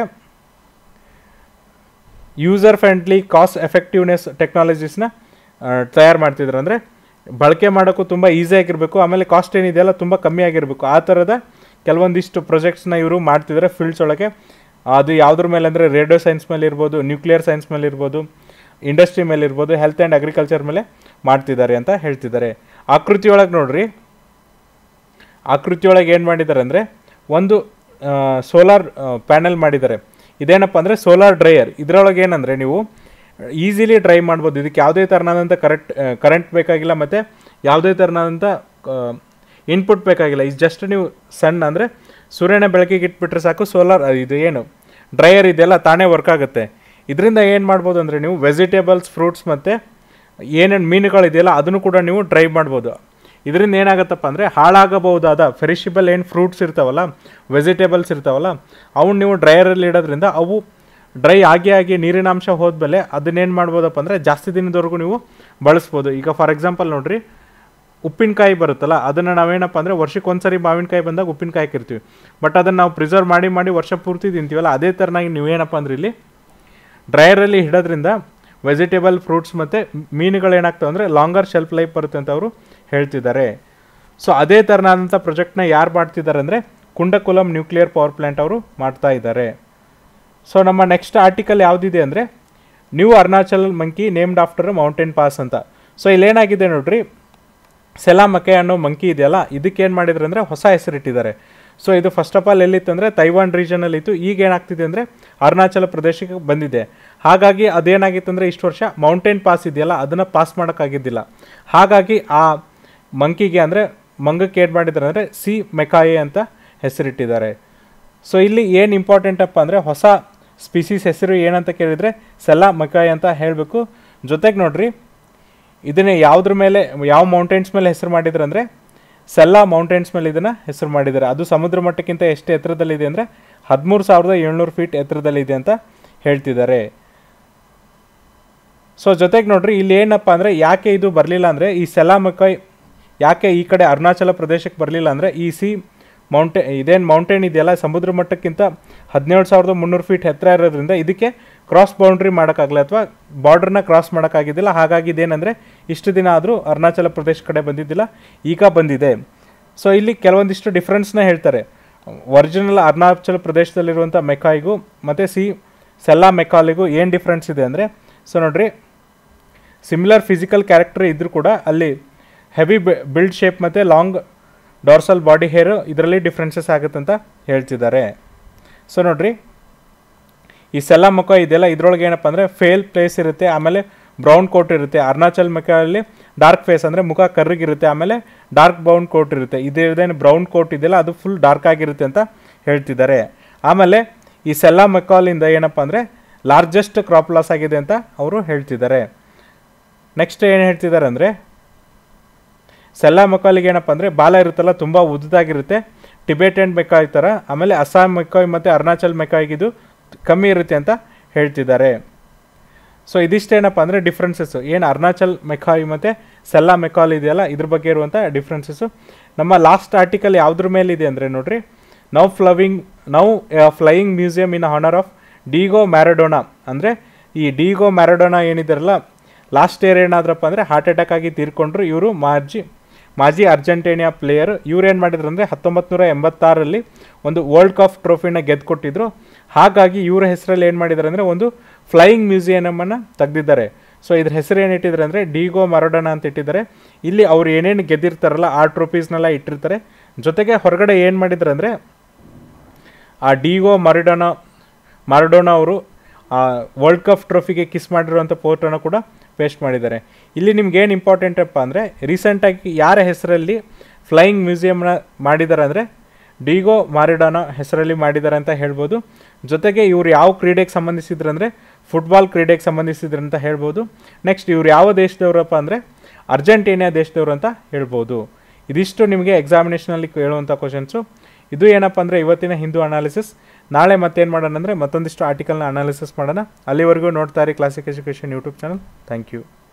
ಯೂಸರ್ ಫ್ರೆಂಡ್ಲಿ ಕಾಸ್ಟ್ ಎಫೆಕ್ಟಿವ್ನೆಸ್ ಟೆಕ್ನಾಲಜೀಸ್ನ ತಯಾರು ಮಾಡ್ತಿದ್ರು ಅಂದರೆ ಬಳಕೆ ಮಾಡೋಕ್ಕೂ ತುಂಬ ಈಸಿಯಾಗಿರಬೇಕು ಆಮೇಲೆ ಕಾಸ್ಟ್ ಏನಿದೆಯಲ್ಲ ತುಂಬ ಕಮ್ಮಿ ಆಗಿರಬೇಕು ಆ ಥರದ ಕೆಲವೊಂದಿಷ್ಟು ಪ್ರೊಜೆಕ್ಟ್ಸ್ನ ಇವರು ಮಾಡ್ತಿದ್ದಾರೆ ಫೀಲ್ಡ್ಸ್ ಒಳಗೆ ಅದು ಯಾವುದ್ರ ಮೇಲೆ ಅಂದರೆ ರೇಡಿಯೋ ಸೈನ್ಸ್ ಮೇಲೆ ಇರ್ಬೋದು ನ್ಯೂಕ್ಲಿಯರ್ ಸೈನ್ಸ್ ಮೇಲೆ ಇರ್ಬೋದು ಇಂಡಸ್ಟ್ರಿ ಮೇಲೆ ಇರ್ಬೋದು ಹೆಲ್ತ್ ಆ್ಯಂಡ್ ಅಗ್ರಿಕಲ್ಚರ್ ಮೇಲೆ ಮಾಡ್ತಿದ್ದಾರೆ ಅಂತ ಹೇಳ್ತಿದ್ದಾರೆ ಆಕೃತಿ ಒಳಗೆ ನೋಡ್ರಿ ಆಕೃತಿ ಒಳಗೆ ಏನು ಮಾಡಿದ್ದಾರೆ ಅಂದರೆ ಒಂದು ಸೋಲಾರ್ ಪ್ಯಾನೆಲ್ ಮಾಡಿದ್ದಾರೆ ಇದೇನಪ್ಪ ಅಂದರೆ ಸೋಲಾರ್ ಡ್ರೈಯರ್ ಇದರೊಳಗೆ ಏನಂದರೆ ನೀವು ಈಸಿಲಿ ಡ್ರೈ ಮಾಡ್ಬೋದು ಇದಕ್ಕೆ ಯಾವುದೇ ಥರನಾದಂಥ ಕರೆಕ್ಟ್ ಕರೆಂಟ್ ಬೇಕಾಗಿಲ್ಲ ಮತ್ತು ಯಾವುದೇ ಥರನಾದಂಥ ಇನ್ಪುಟ್ ಬೇಕಾಗಿಲ್ಲ ಇದು ಜಸ್ಟ್ ನೀವು ಸಣ್ಣ ಅಂದರೆ ಸೂರ್ಯನ ಬೆಳಕಿಗೆ ಇಟ್ಬಿಟ್ರೆ ಸಾಕು ಸೋಲಾರ್ ಇದು ಏನು ಡ್ರೈಯರ್ ಇದೆಲ್ಲ ತಾನೇ ವರ್ಕ್ ಆಗುತ್ತೆ ಇದರಿಂದ ಏನು ಮಾಡ್ಬೋದು ಅಂದರೆ ನೀವು ವೆಜಿಟೇಬಲ್ಸ್ ಫ್ರೂಟ್ಸ್ ಮತ್ತು ಏನೇನು ಮೀನುಗಳಿದೆಯಲ್ಲ ಅದನ್ನು ಕೂಡ ನೀವು ಡ್ರೈ ಮಾಡ್ಬೋದು ಇದರಿಂದ ಏನಾಗುತ್ತಪ್ಪ ಅಂದರೆ ಹಾಳಾಗಬಹುದಾದ ಫೆರಿಷಿಬಲ್ ಏನು ಫ್ರೂಟ್ಸ್ ಇರ್ತಾವಲ್ಲ ವೆಜಿಟೇಬಲ್ಸ್ ಇರ್ತಾವಲ್ಲ ಅವನ್ನ ನೀವು ಡ್ರೈಯರಲ್ಲಿ ಇಡೋದ್ರಿಂದ ಅವು ಡ್ರೈ ಆಗಿ ಆಗಿ ನೀರಿನಾಂಶ ಹೋದ್ಮೇಲೆ ಅದನ್ನೇನು ಮಾಡ್ಬೋದಪ್ಪ ಅಂದರೆ ಜಾಸ್ತಿ ದಿನದವರೆಗೂ ನೀವು ಬಳಸ್ಬೋದು ಈಗ ಫಾರ್ ಎಕ್ಸಾಂಪಲ್ ನೋಡ್ರಿ ಉಪ್ಪಿನಕಾಯಿ ಬರುತ್ತಲ್ಲ ಅದನ್ನು ನಾವೇನಪ್ಪ ಅಂದರೆ ವರ್ಷಕ್ಕೆ ಒಂದ್ಸರಿ ಮಾವಿನಕಾಯಿ ಬಂದಾಗ ಉಪ್ಪಿನಕಾಯಿ ಹಾಕಿರ್ತೀವಿ ಬಟ್ ಅದನ್ನು ನಾವು ಪ್ರಿಸರ್ವ್ ಮಾಡಿ ಮಾಡಿ ವರ್ಷ ಪೂರ್ತಿ ತಿಂತೀವಲ್ಲ ಅದೇ ಥರನಾಗಿ ನೀವೇನಪ್ಪ ಅಂದ್ರೆ ಇಲ್ಲಿ ಡ್ರೈಯರಲ್ಲಿ ಇಡೋದ್ರಿಂದ ವೆಜಿಟೇಬಲ್ ಫ್ರೂಟ್ಸ್ ಮತ್ತು ಮೀನುಗಳು ಏನಾಗ್ತವೆ ಅಂದರೆ ಲಾಂಗರ್ ಶೆಲ್ಫ್ ಲೈಫ್ ಬರುತ್ತೆ ಅಂತ ಅವರು ಹೇಳ್ತಿದ್ದಾರೆ ಸೊ ಅದೇ ಥರನಾದಂಥ ಪ್ರಾಜೆಕ್ಟ್ನ ಯಾರು ಮಾಡ್ತಿದ್ದಾರೆ ಅಂದರೆ ಕುಂಡಕುಲಂ ನ್ಯೂಕ್ಲಿಯರ್ ಪವರ್ ಪ್ಲ್ಯಾಂಟ್ ಅವರು ಮಾಡ್ತಾ ಇದ್ದಾರೆ ಸೊ ನಮ್ಮ ನೆಕ್ಸ್ಟ್ ಆರ್ಟಿಕಲ್ ಯಾವುದಿದೆ ಅಂದರೆ new Arunachal monkey named after mountain pass ಅಂತ ಸೊ ಇಲ್ಲೇನಾಗಿದೆ ನೋಡ್ರಿ ಸೆಲಾ ಮಕೆ ಅನ್ನೋ ಮಂಕಿ ಇದೆಯಲ್ಲ ಇದಕ್ಕೆ ಏನು ಮಾಡಿದ್ರು ಅಂದರೆ ಹೊಸ ಹೆಸರಿಟ್ಟಿದ್ದಾರೆ ಸೊ ಇದು ಫಸ್ಟ್ ಆಫ್ ಆಲ್ ಎಲ್ಲಿತ್ತು ಅಂದರೆ ತೈವಾನ್ ರೀಜನಲ್ಲಿ ಇತ್ತು ಈಗ ಏನಾಗ್ತಿದೆ ಅಂದರೆ ಅರುಣಾಚಲ ಪ್ರದೇಶಕ್ಕೆ ಬಂದಿದೆ ಹಾಗಾಗಿ ಅದೇನಾಗಿತ್ತು ಅಂದರೆ ಇಷ್ಟು ವರ್ಷ ಮೌಂಟೇನ್ ಪಾಸ್ ಇದೆಯಲ್ಲ ಅದನ್ನು ಪಾಸ್ ಮಾಡೋಕ್ಕಾಗಿದ್ದಿಲ್ಲ ಹಾಗಾಗಿ ಆ ಮಂಕಿಗೆ ಅಂದರೆ ಮಂಗಕ್ಕೆ ಏನು ಮಾಡಿದ್ದಾರೆ ಅಂದರೆ ಸಿ ಮೆಕಾಯೆ ಅಂತ ಹೆಸರಿಟ್ಟಿದ್ದಾರೆ ಸೊ ಇಲ್ಲಿ ಏನು ಇಂಪಾರ್ಟೆಂಟ್ ಅಪ್ಪ ಅಂದರೆ ಹೊಸ ಸ್ಪೀಸೀಸ್ ಹೆಸರು ಏನಂತ ಕೇಳಿದರೆ ಸೆಲ್ಲಾ ಮಕಾಯ್ ಅಂತ ಹೇಳಬೇಕು ಜೊತೆಗೆ ನೋಡ್ರಿ ಇದನ್ನು ಯಾವುದ್ರ ಮೇಲೆ ಯಾವ ಮೌಂಟೇನ್ಸ್ ಮೇಲೆ ಹೆಸರು ಮಾಡಿದ್ರು ಅಂದರೆ ಸೆಲ್ಲಾ ಮೌಂಟೇನ್ಸ್ ಮೇಲೆ ಇದನ್ನು ಹೆಸರು ಮಾಡಿದ್ದಾರೆ ಅದು ಸಮುದ್ರ ಮಟ್ಟಕ್ಕಿಂತ ಎಷ್ಟು ಎತ್ತರದಲ್ಲಿದೆ ಅಂದರೆ ಹದಿಮೂರು ಸಾವಿರದ ಏಳ್ನೂರು ಫೀಟ್ ಎತ್ತರದಲ್ಲಿದೆ ಅಂತ ಹೇಳ್ತಿದ್ದಾರೆ ಸೊ ಜೊತೆಗೆ ನೋಡ್ರಿ ಇಲ್ಲಿ ಏನಪ್ಪ ಅಂದರೆ ಯಾಕೆ ಇದು ಬರಲಿಲ್ಲ ಅಂದರೆ ಈ ಸೆಲ್ಲಾ ಮಕಾಯ್ ಯಾಕೆ ಈ ಕಡೆ ಅರುಣಾಚಲ ಪ್ರದೇಶಕ್ಕೆ ಬರಲಿಲ್ಲ ಅಂದರೆ ಈ ಸಿ ಮೌಂಟೇ ಇದೇನು ಮೌಂಟೇನ್ ಇದೆಯಲ್ಲ ಸಮುದ್ರ ಮಟ್ಟಕ್ಕಿಂತ ಹದಿನೇಳು ಸಾವಿರದ ಮುನ್ನೂರು ಫೀಟ್ ಎತ್ತರ ಇರೋದ್ರಿಂದ ಇದಕ್ಕೆ ಕ್ರಾಸ್ ಬೌಂಡ್ರಿ ಮಾಡೋಕ್ಕಾಗಲ್ಲ ಅಥವಾ ಬಾರ್ಡ್ರನ್ನ ಕ್ರಾಸ್ ಮಾಡೋಕ್ಕಾಗಿದ್ದಿಲ್ಲ ಹಾಗಾಗಿ ಇದೇನೆಂದರೆ ಇಷ್ಟು ದಿನ ಆದರೂ ಅರುಣಾಚಲ ಪ್ರದೇಶ ಕಡೆ ಬಂದಿದ್ದಿಲ್ಲ ಈಗ ಬಂದಿದೆ ಸೊ ಇಲ್ಲಿ ಕೆಲವೊಂದಿಷ್ಟು ಡಿಫ್ರೆನ್ಸ್ನ ಹೇಳ್ತಾರೆ ಒರಿಜಿನಲ್ ಅರುಣಾಚಲ ಪ್ರದೇಶದಲ್ಲಿರುವಂಥ ಮೆಕಾಯಿಗೂ ಮತ್ತು ಸಿ ಸೆಲ್ಲಾ ಮೆಕಾಲಿಗೂ ಏನು ಡಿಫ್ರೆನ್ಸ್ ಇದೆ ಅಂದರೆ ಸೊ ನೋಡ್ರಿ ಸಿಮಿಲರ್ ಫಿಸಿಕಲ್ ಕ್ಯಾರೆಕ್ಟರ್ ಇದ್ದರೂ ಕೂಡ ಅಲ್ಲಿ ಹೆವಿ ಬಿಲ್ಡ್ ಶೇಪ್ ಮತ್ತು ಲಾಂಗ್ ಡಾರ್ಸಲ್ ಬಾಡಿ ಹೇರ್ ಇದರಲ್ಲಿ ಡಿಫ್ರೆನ್ಸಸ್ ಆಗುತ್ತೆ ಅಂತ ಹೇಳ್ತಿದ್ದಾರೆ ಸೊ ನೋಡ್ರಿ ಈ ಸೆಲ್ಲ ಮುಖ ಇದೆಯಲ್ಲ ಇದ್ರೊಳಗೆ ಏನಪ್ಪ ಅಂದರೆ ಫೇಲ್ ಪ್ಲೇಸ್ ಇರುತ್ತೆ ಆಮೇಲೆ ಬ್ರೌನ್ ಕೋಟ್ ಇರುತ್ತೆ ಅರುಣಾಚಲ್ ಮುಖದಲ್ಲಿ ಡಾರ್ಕ್ ಫೇಸ್ ಅಂದರೆ ಮುಖ ಕರ್ರಿಗಿರುತ್ತೆ ಆಮೇಲೆ ಡಾರ್ಕ್ ಬ್ರೌನ್ ಕೋಟ್ ಇರುತ್ತೆ ಇದೇನು ಬ್ರೌನ್ ಕೋಟ್ ಇದೆಯಲ್ಲ ಅದು ಫುಲ್ ಡಾರ್ಕ್ ಆಗಿರುತ್ತೆ ಅಂತ ಹೇಳ್ತಿದ್ದಾರೆ ಆಮೇಲೆ ಈ ಸೆಲ್ಲ ಮೆಕಾಲಿಂದ ಏನಪ್ಪ ಅಂದರೆ ಲಾರ್ಜೆಸ್ಟ್ ಕ್ರಾಪ್ ಲಾಸ್ ಆಗಿದೆ ಅಂತ ಅವರು ಹೇಳ್ತಿದ್ದಾರೆ ನೆಕ್ಸ್ಟ್ ಏನು ಹೇಳ್ತಿದ್ದಾರೆ ಅಂದರೆ ಸೆಲ್ಲ ಮೆಕಾಲಿಗೆ ಏನಪ್ಪ ಅಂದರೆ ಬಾಲ ಇರುತ್ತಲ್ಲ ತುಂಬ ಉದ್ದದಾಗಿರುತ್ತೆ ಟಿಬೇಟನ್ ಮೆಕಾಯ್ ಥರ ಆಮೇಲೆ ಅಸ್ಸಾಂ ಮೆಕಾಯ್ ಮತ್ತು ಅರುಣಾಚಲ್ ಮೆಕಾಯ್ಗಿದು ಕಮ್ಮಿ ಇರುತ್ತೆ ಅಂತ ಹೇಳ್ತಿದ್ದಾರೆ ಸೊ ಇದಿಷ್ಟೇನಪ್ಪ ಅಂದರೆ ಡಿಫ್ರೆನ್ಸಸ್ಸು ಏನು ಅರುಣಾಚಲ್ ಮೆಕಾಯ್ ಮತ್ತು ಸೆಲ್ಲಾ ಮೆಕಾಲ್ ಇದೆಯಲ್ಲ ಇದ್ರ ಬಗ್ಗೆ ಇರುವಂಥ ಡಿಫ್ರೆನ್ಸಸ್ಸು ನಮ್ಮ ಲಾಸ್ಟ್ ಆರ್ಟಿಕಲ್ ಯಾವುದ್ರ ಮೇಲೆ ಇದೆ ಅಂದರೆ ನೋಡ್ರಿ now flowing now flying museum in honour of Diego Maradona ಅಂದರೆ ಈ ಡಿಗೋ ಮ್ಯಾರಡೋನಾ ಏನಿದಾರಲ್ಲ ಲಾಸ್ಟ್ ಇಯರ್ ಏನಾದ್ರಪ್ಪ ಅಂದರೆ ಹಾರ್ಟ್ ಅಟ್ಯಾಕ್ ಆಗಿ ತೀರ್ಕೊಂಡ್ರು ಇವರು ಮಾಜಿ ಮಾಜಿ ಅರ್ಜೆಂಟೇನಿಯಾ ಪ್ಲೇಯರ್ ಇವ್ರು ಏನು ಮಾಡಿದ್ರು ಅಂದರೆ ಹತ್ತೊಂಬತ್ತು ನೂರ ಎಂಬತ್ತಾರರಲ್ಲಿ ಒಂದು ವರ್ಲ್ಡ್ ಕಪ್ ಟ್ರೋಫಿನ ಗೆದ್ದು ಕೊಟ್ಟಿದ್ರು ಹಾಗಾಗಿ ಇವ್ರ ಹೆಸರಲ್ಲಿ ಏನು ಮಾಡಿದ್ದಾರೆ ಅಂದರೆ ಒಂದು ಫ್ಲೈಯಿಂಗ್ ಮ್ಯೂಸಿಯಮನ್ನು ತೆಗೆದಿದ್ದಾರೆ ಸೊ ಇದ್ರ ಹೆಸರು ಏನು ಇಟ್ಟಿದ್ದಾರೆ ಅಂದರೆ ಡಿಗೋ ಮರಡೋನಾ ಅಂತ ಇಟ್ಟಿದ್ದಾರೆ ಇಲ್ಲಿ ಅವ್ರು ಏನೇನು ಗೆದ್ದಿರ್ತಾರಲ್ಲ ಆ ಟ್ರೋಫೀಸ್ನೆಲ್ಲ ಇಟ್ಟಿರ್ತಾರೆ ಜೊತೆಗೆ ಹೊರಗಡೆ ಏನು ಮಾಡಿದ್ದಾರೆ ಅಂದರೆ ಆ ಡಿಗೋ ಮರಡೋನಾ ಮಾರಡೋನಾ ಅವರು ವರ್ಲ್ಡ್ ಕಪ್ ಟ್ರೋಫಿಗೆ ಕಿಸ್ ಮಾಡಿರುವಂಥ ಫೋಟೋನ ಕೂಡ ಪೇಸ್ಟ್ ಮಾಡಿದ್ದಾರೆ ಇಲ್ಲಿ ನಿಮ್ಗೆ ಏನು ಇಂಪಾರ್ಟೆಂಟ್ ಅಪ್ಪ ಅಂದರೆ ರೀಸೆಂಟಾಗಿ ಯಾರ ಹೆಸರಲ್ಲಿ ಫ್ಲೈಯಿಂಗ್ ಮ್ಯೂಸಿಯಮ್ನ ಮಾಡಿದ್ದಾರೆ ಅಂದರೆ ಡಿಗೋ ಮಾರಿಡಾನೋ ಹೆಸರಲ್ಲಿ ಮಾಡಿದ್ದಾರೆ ಅಂತ ಹೇಳ್ಬೋದು ಜೊತೆಗೆ ಇವ್ರು ಯಾವ ಕ್ರೀಡೆಗೆ ಸಂಬಂಧಿಸಿದ್ರು ಅಂದರೆ ಫುಟ್ಬಾಲ್ ಕ್ರೀಡೆಗೆ ಸಂಬಂಧಿಸಿದ್ರು ಅಂತ ಹೇಳ್ಬೋದು ನೆಕ್ಸ್ಟ್ ಇವ್ರು ಯಾವ ದೇಶದವರಪ್ಪ ಅಂದರೆ ಅರ್ಜೆಂಟೀನಿಯಾ ದೇಶದವರು ಅಂತ ಹೇಳ್ಬೋದು ಇದಿಷ್ಟು ನಿಮಗೆ ಎಕ್ಸಾಮಿನೇಷನಲ್ಲಿ ಕೇಳುವಂಥ ಕ್ವಶನ್ಸು ಇದು ಏನಪ್ಪ ಅಂದರೆ ಇವತ್ತಿನ ಹಿಂದೂ ಅನಾಲಿಸಿಸ್ ನಾಳೆ ಮತ್ತೇನು ಮಾಡೋಣ ಅಂದರೆ ಮತ್ತೊಂದಿಷ್ಟು ಆರ್ಟಿಕಲ್ನ ಅನಾಲಿಸಿಸ್ ಮಾಡೋಣ ಅಲ್ಲಿವರೆಗೂ ನೋಡ್ತಾ ಇರಿ classic education YouTube channel thank you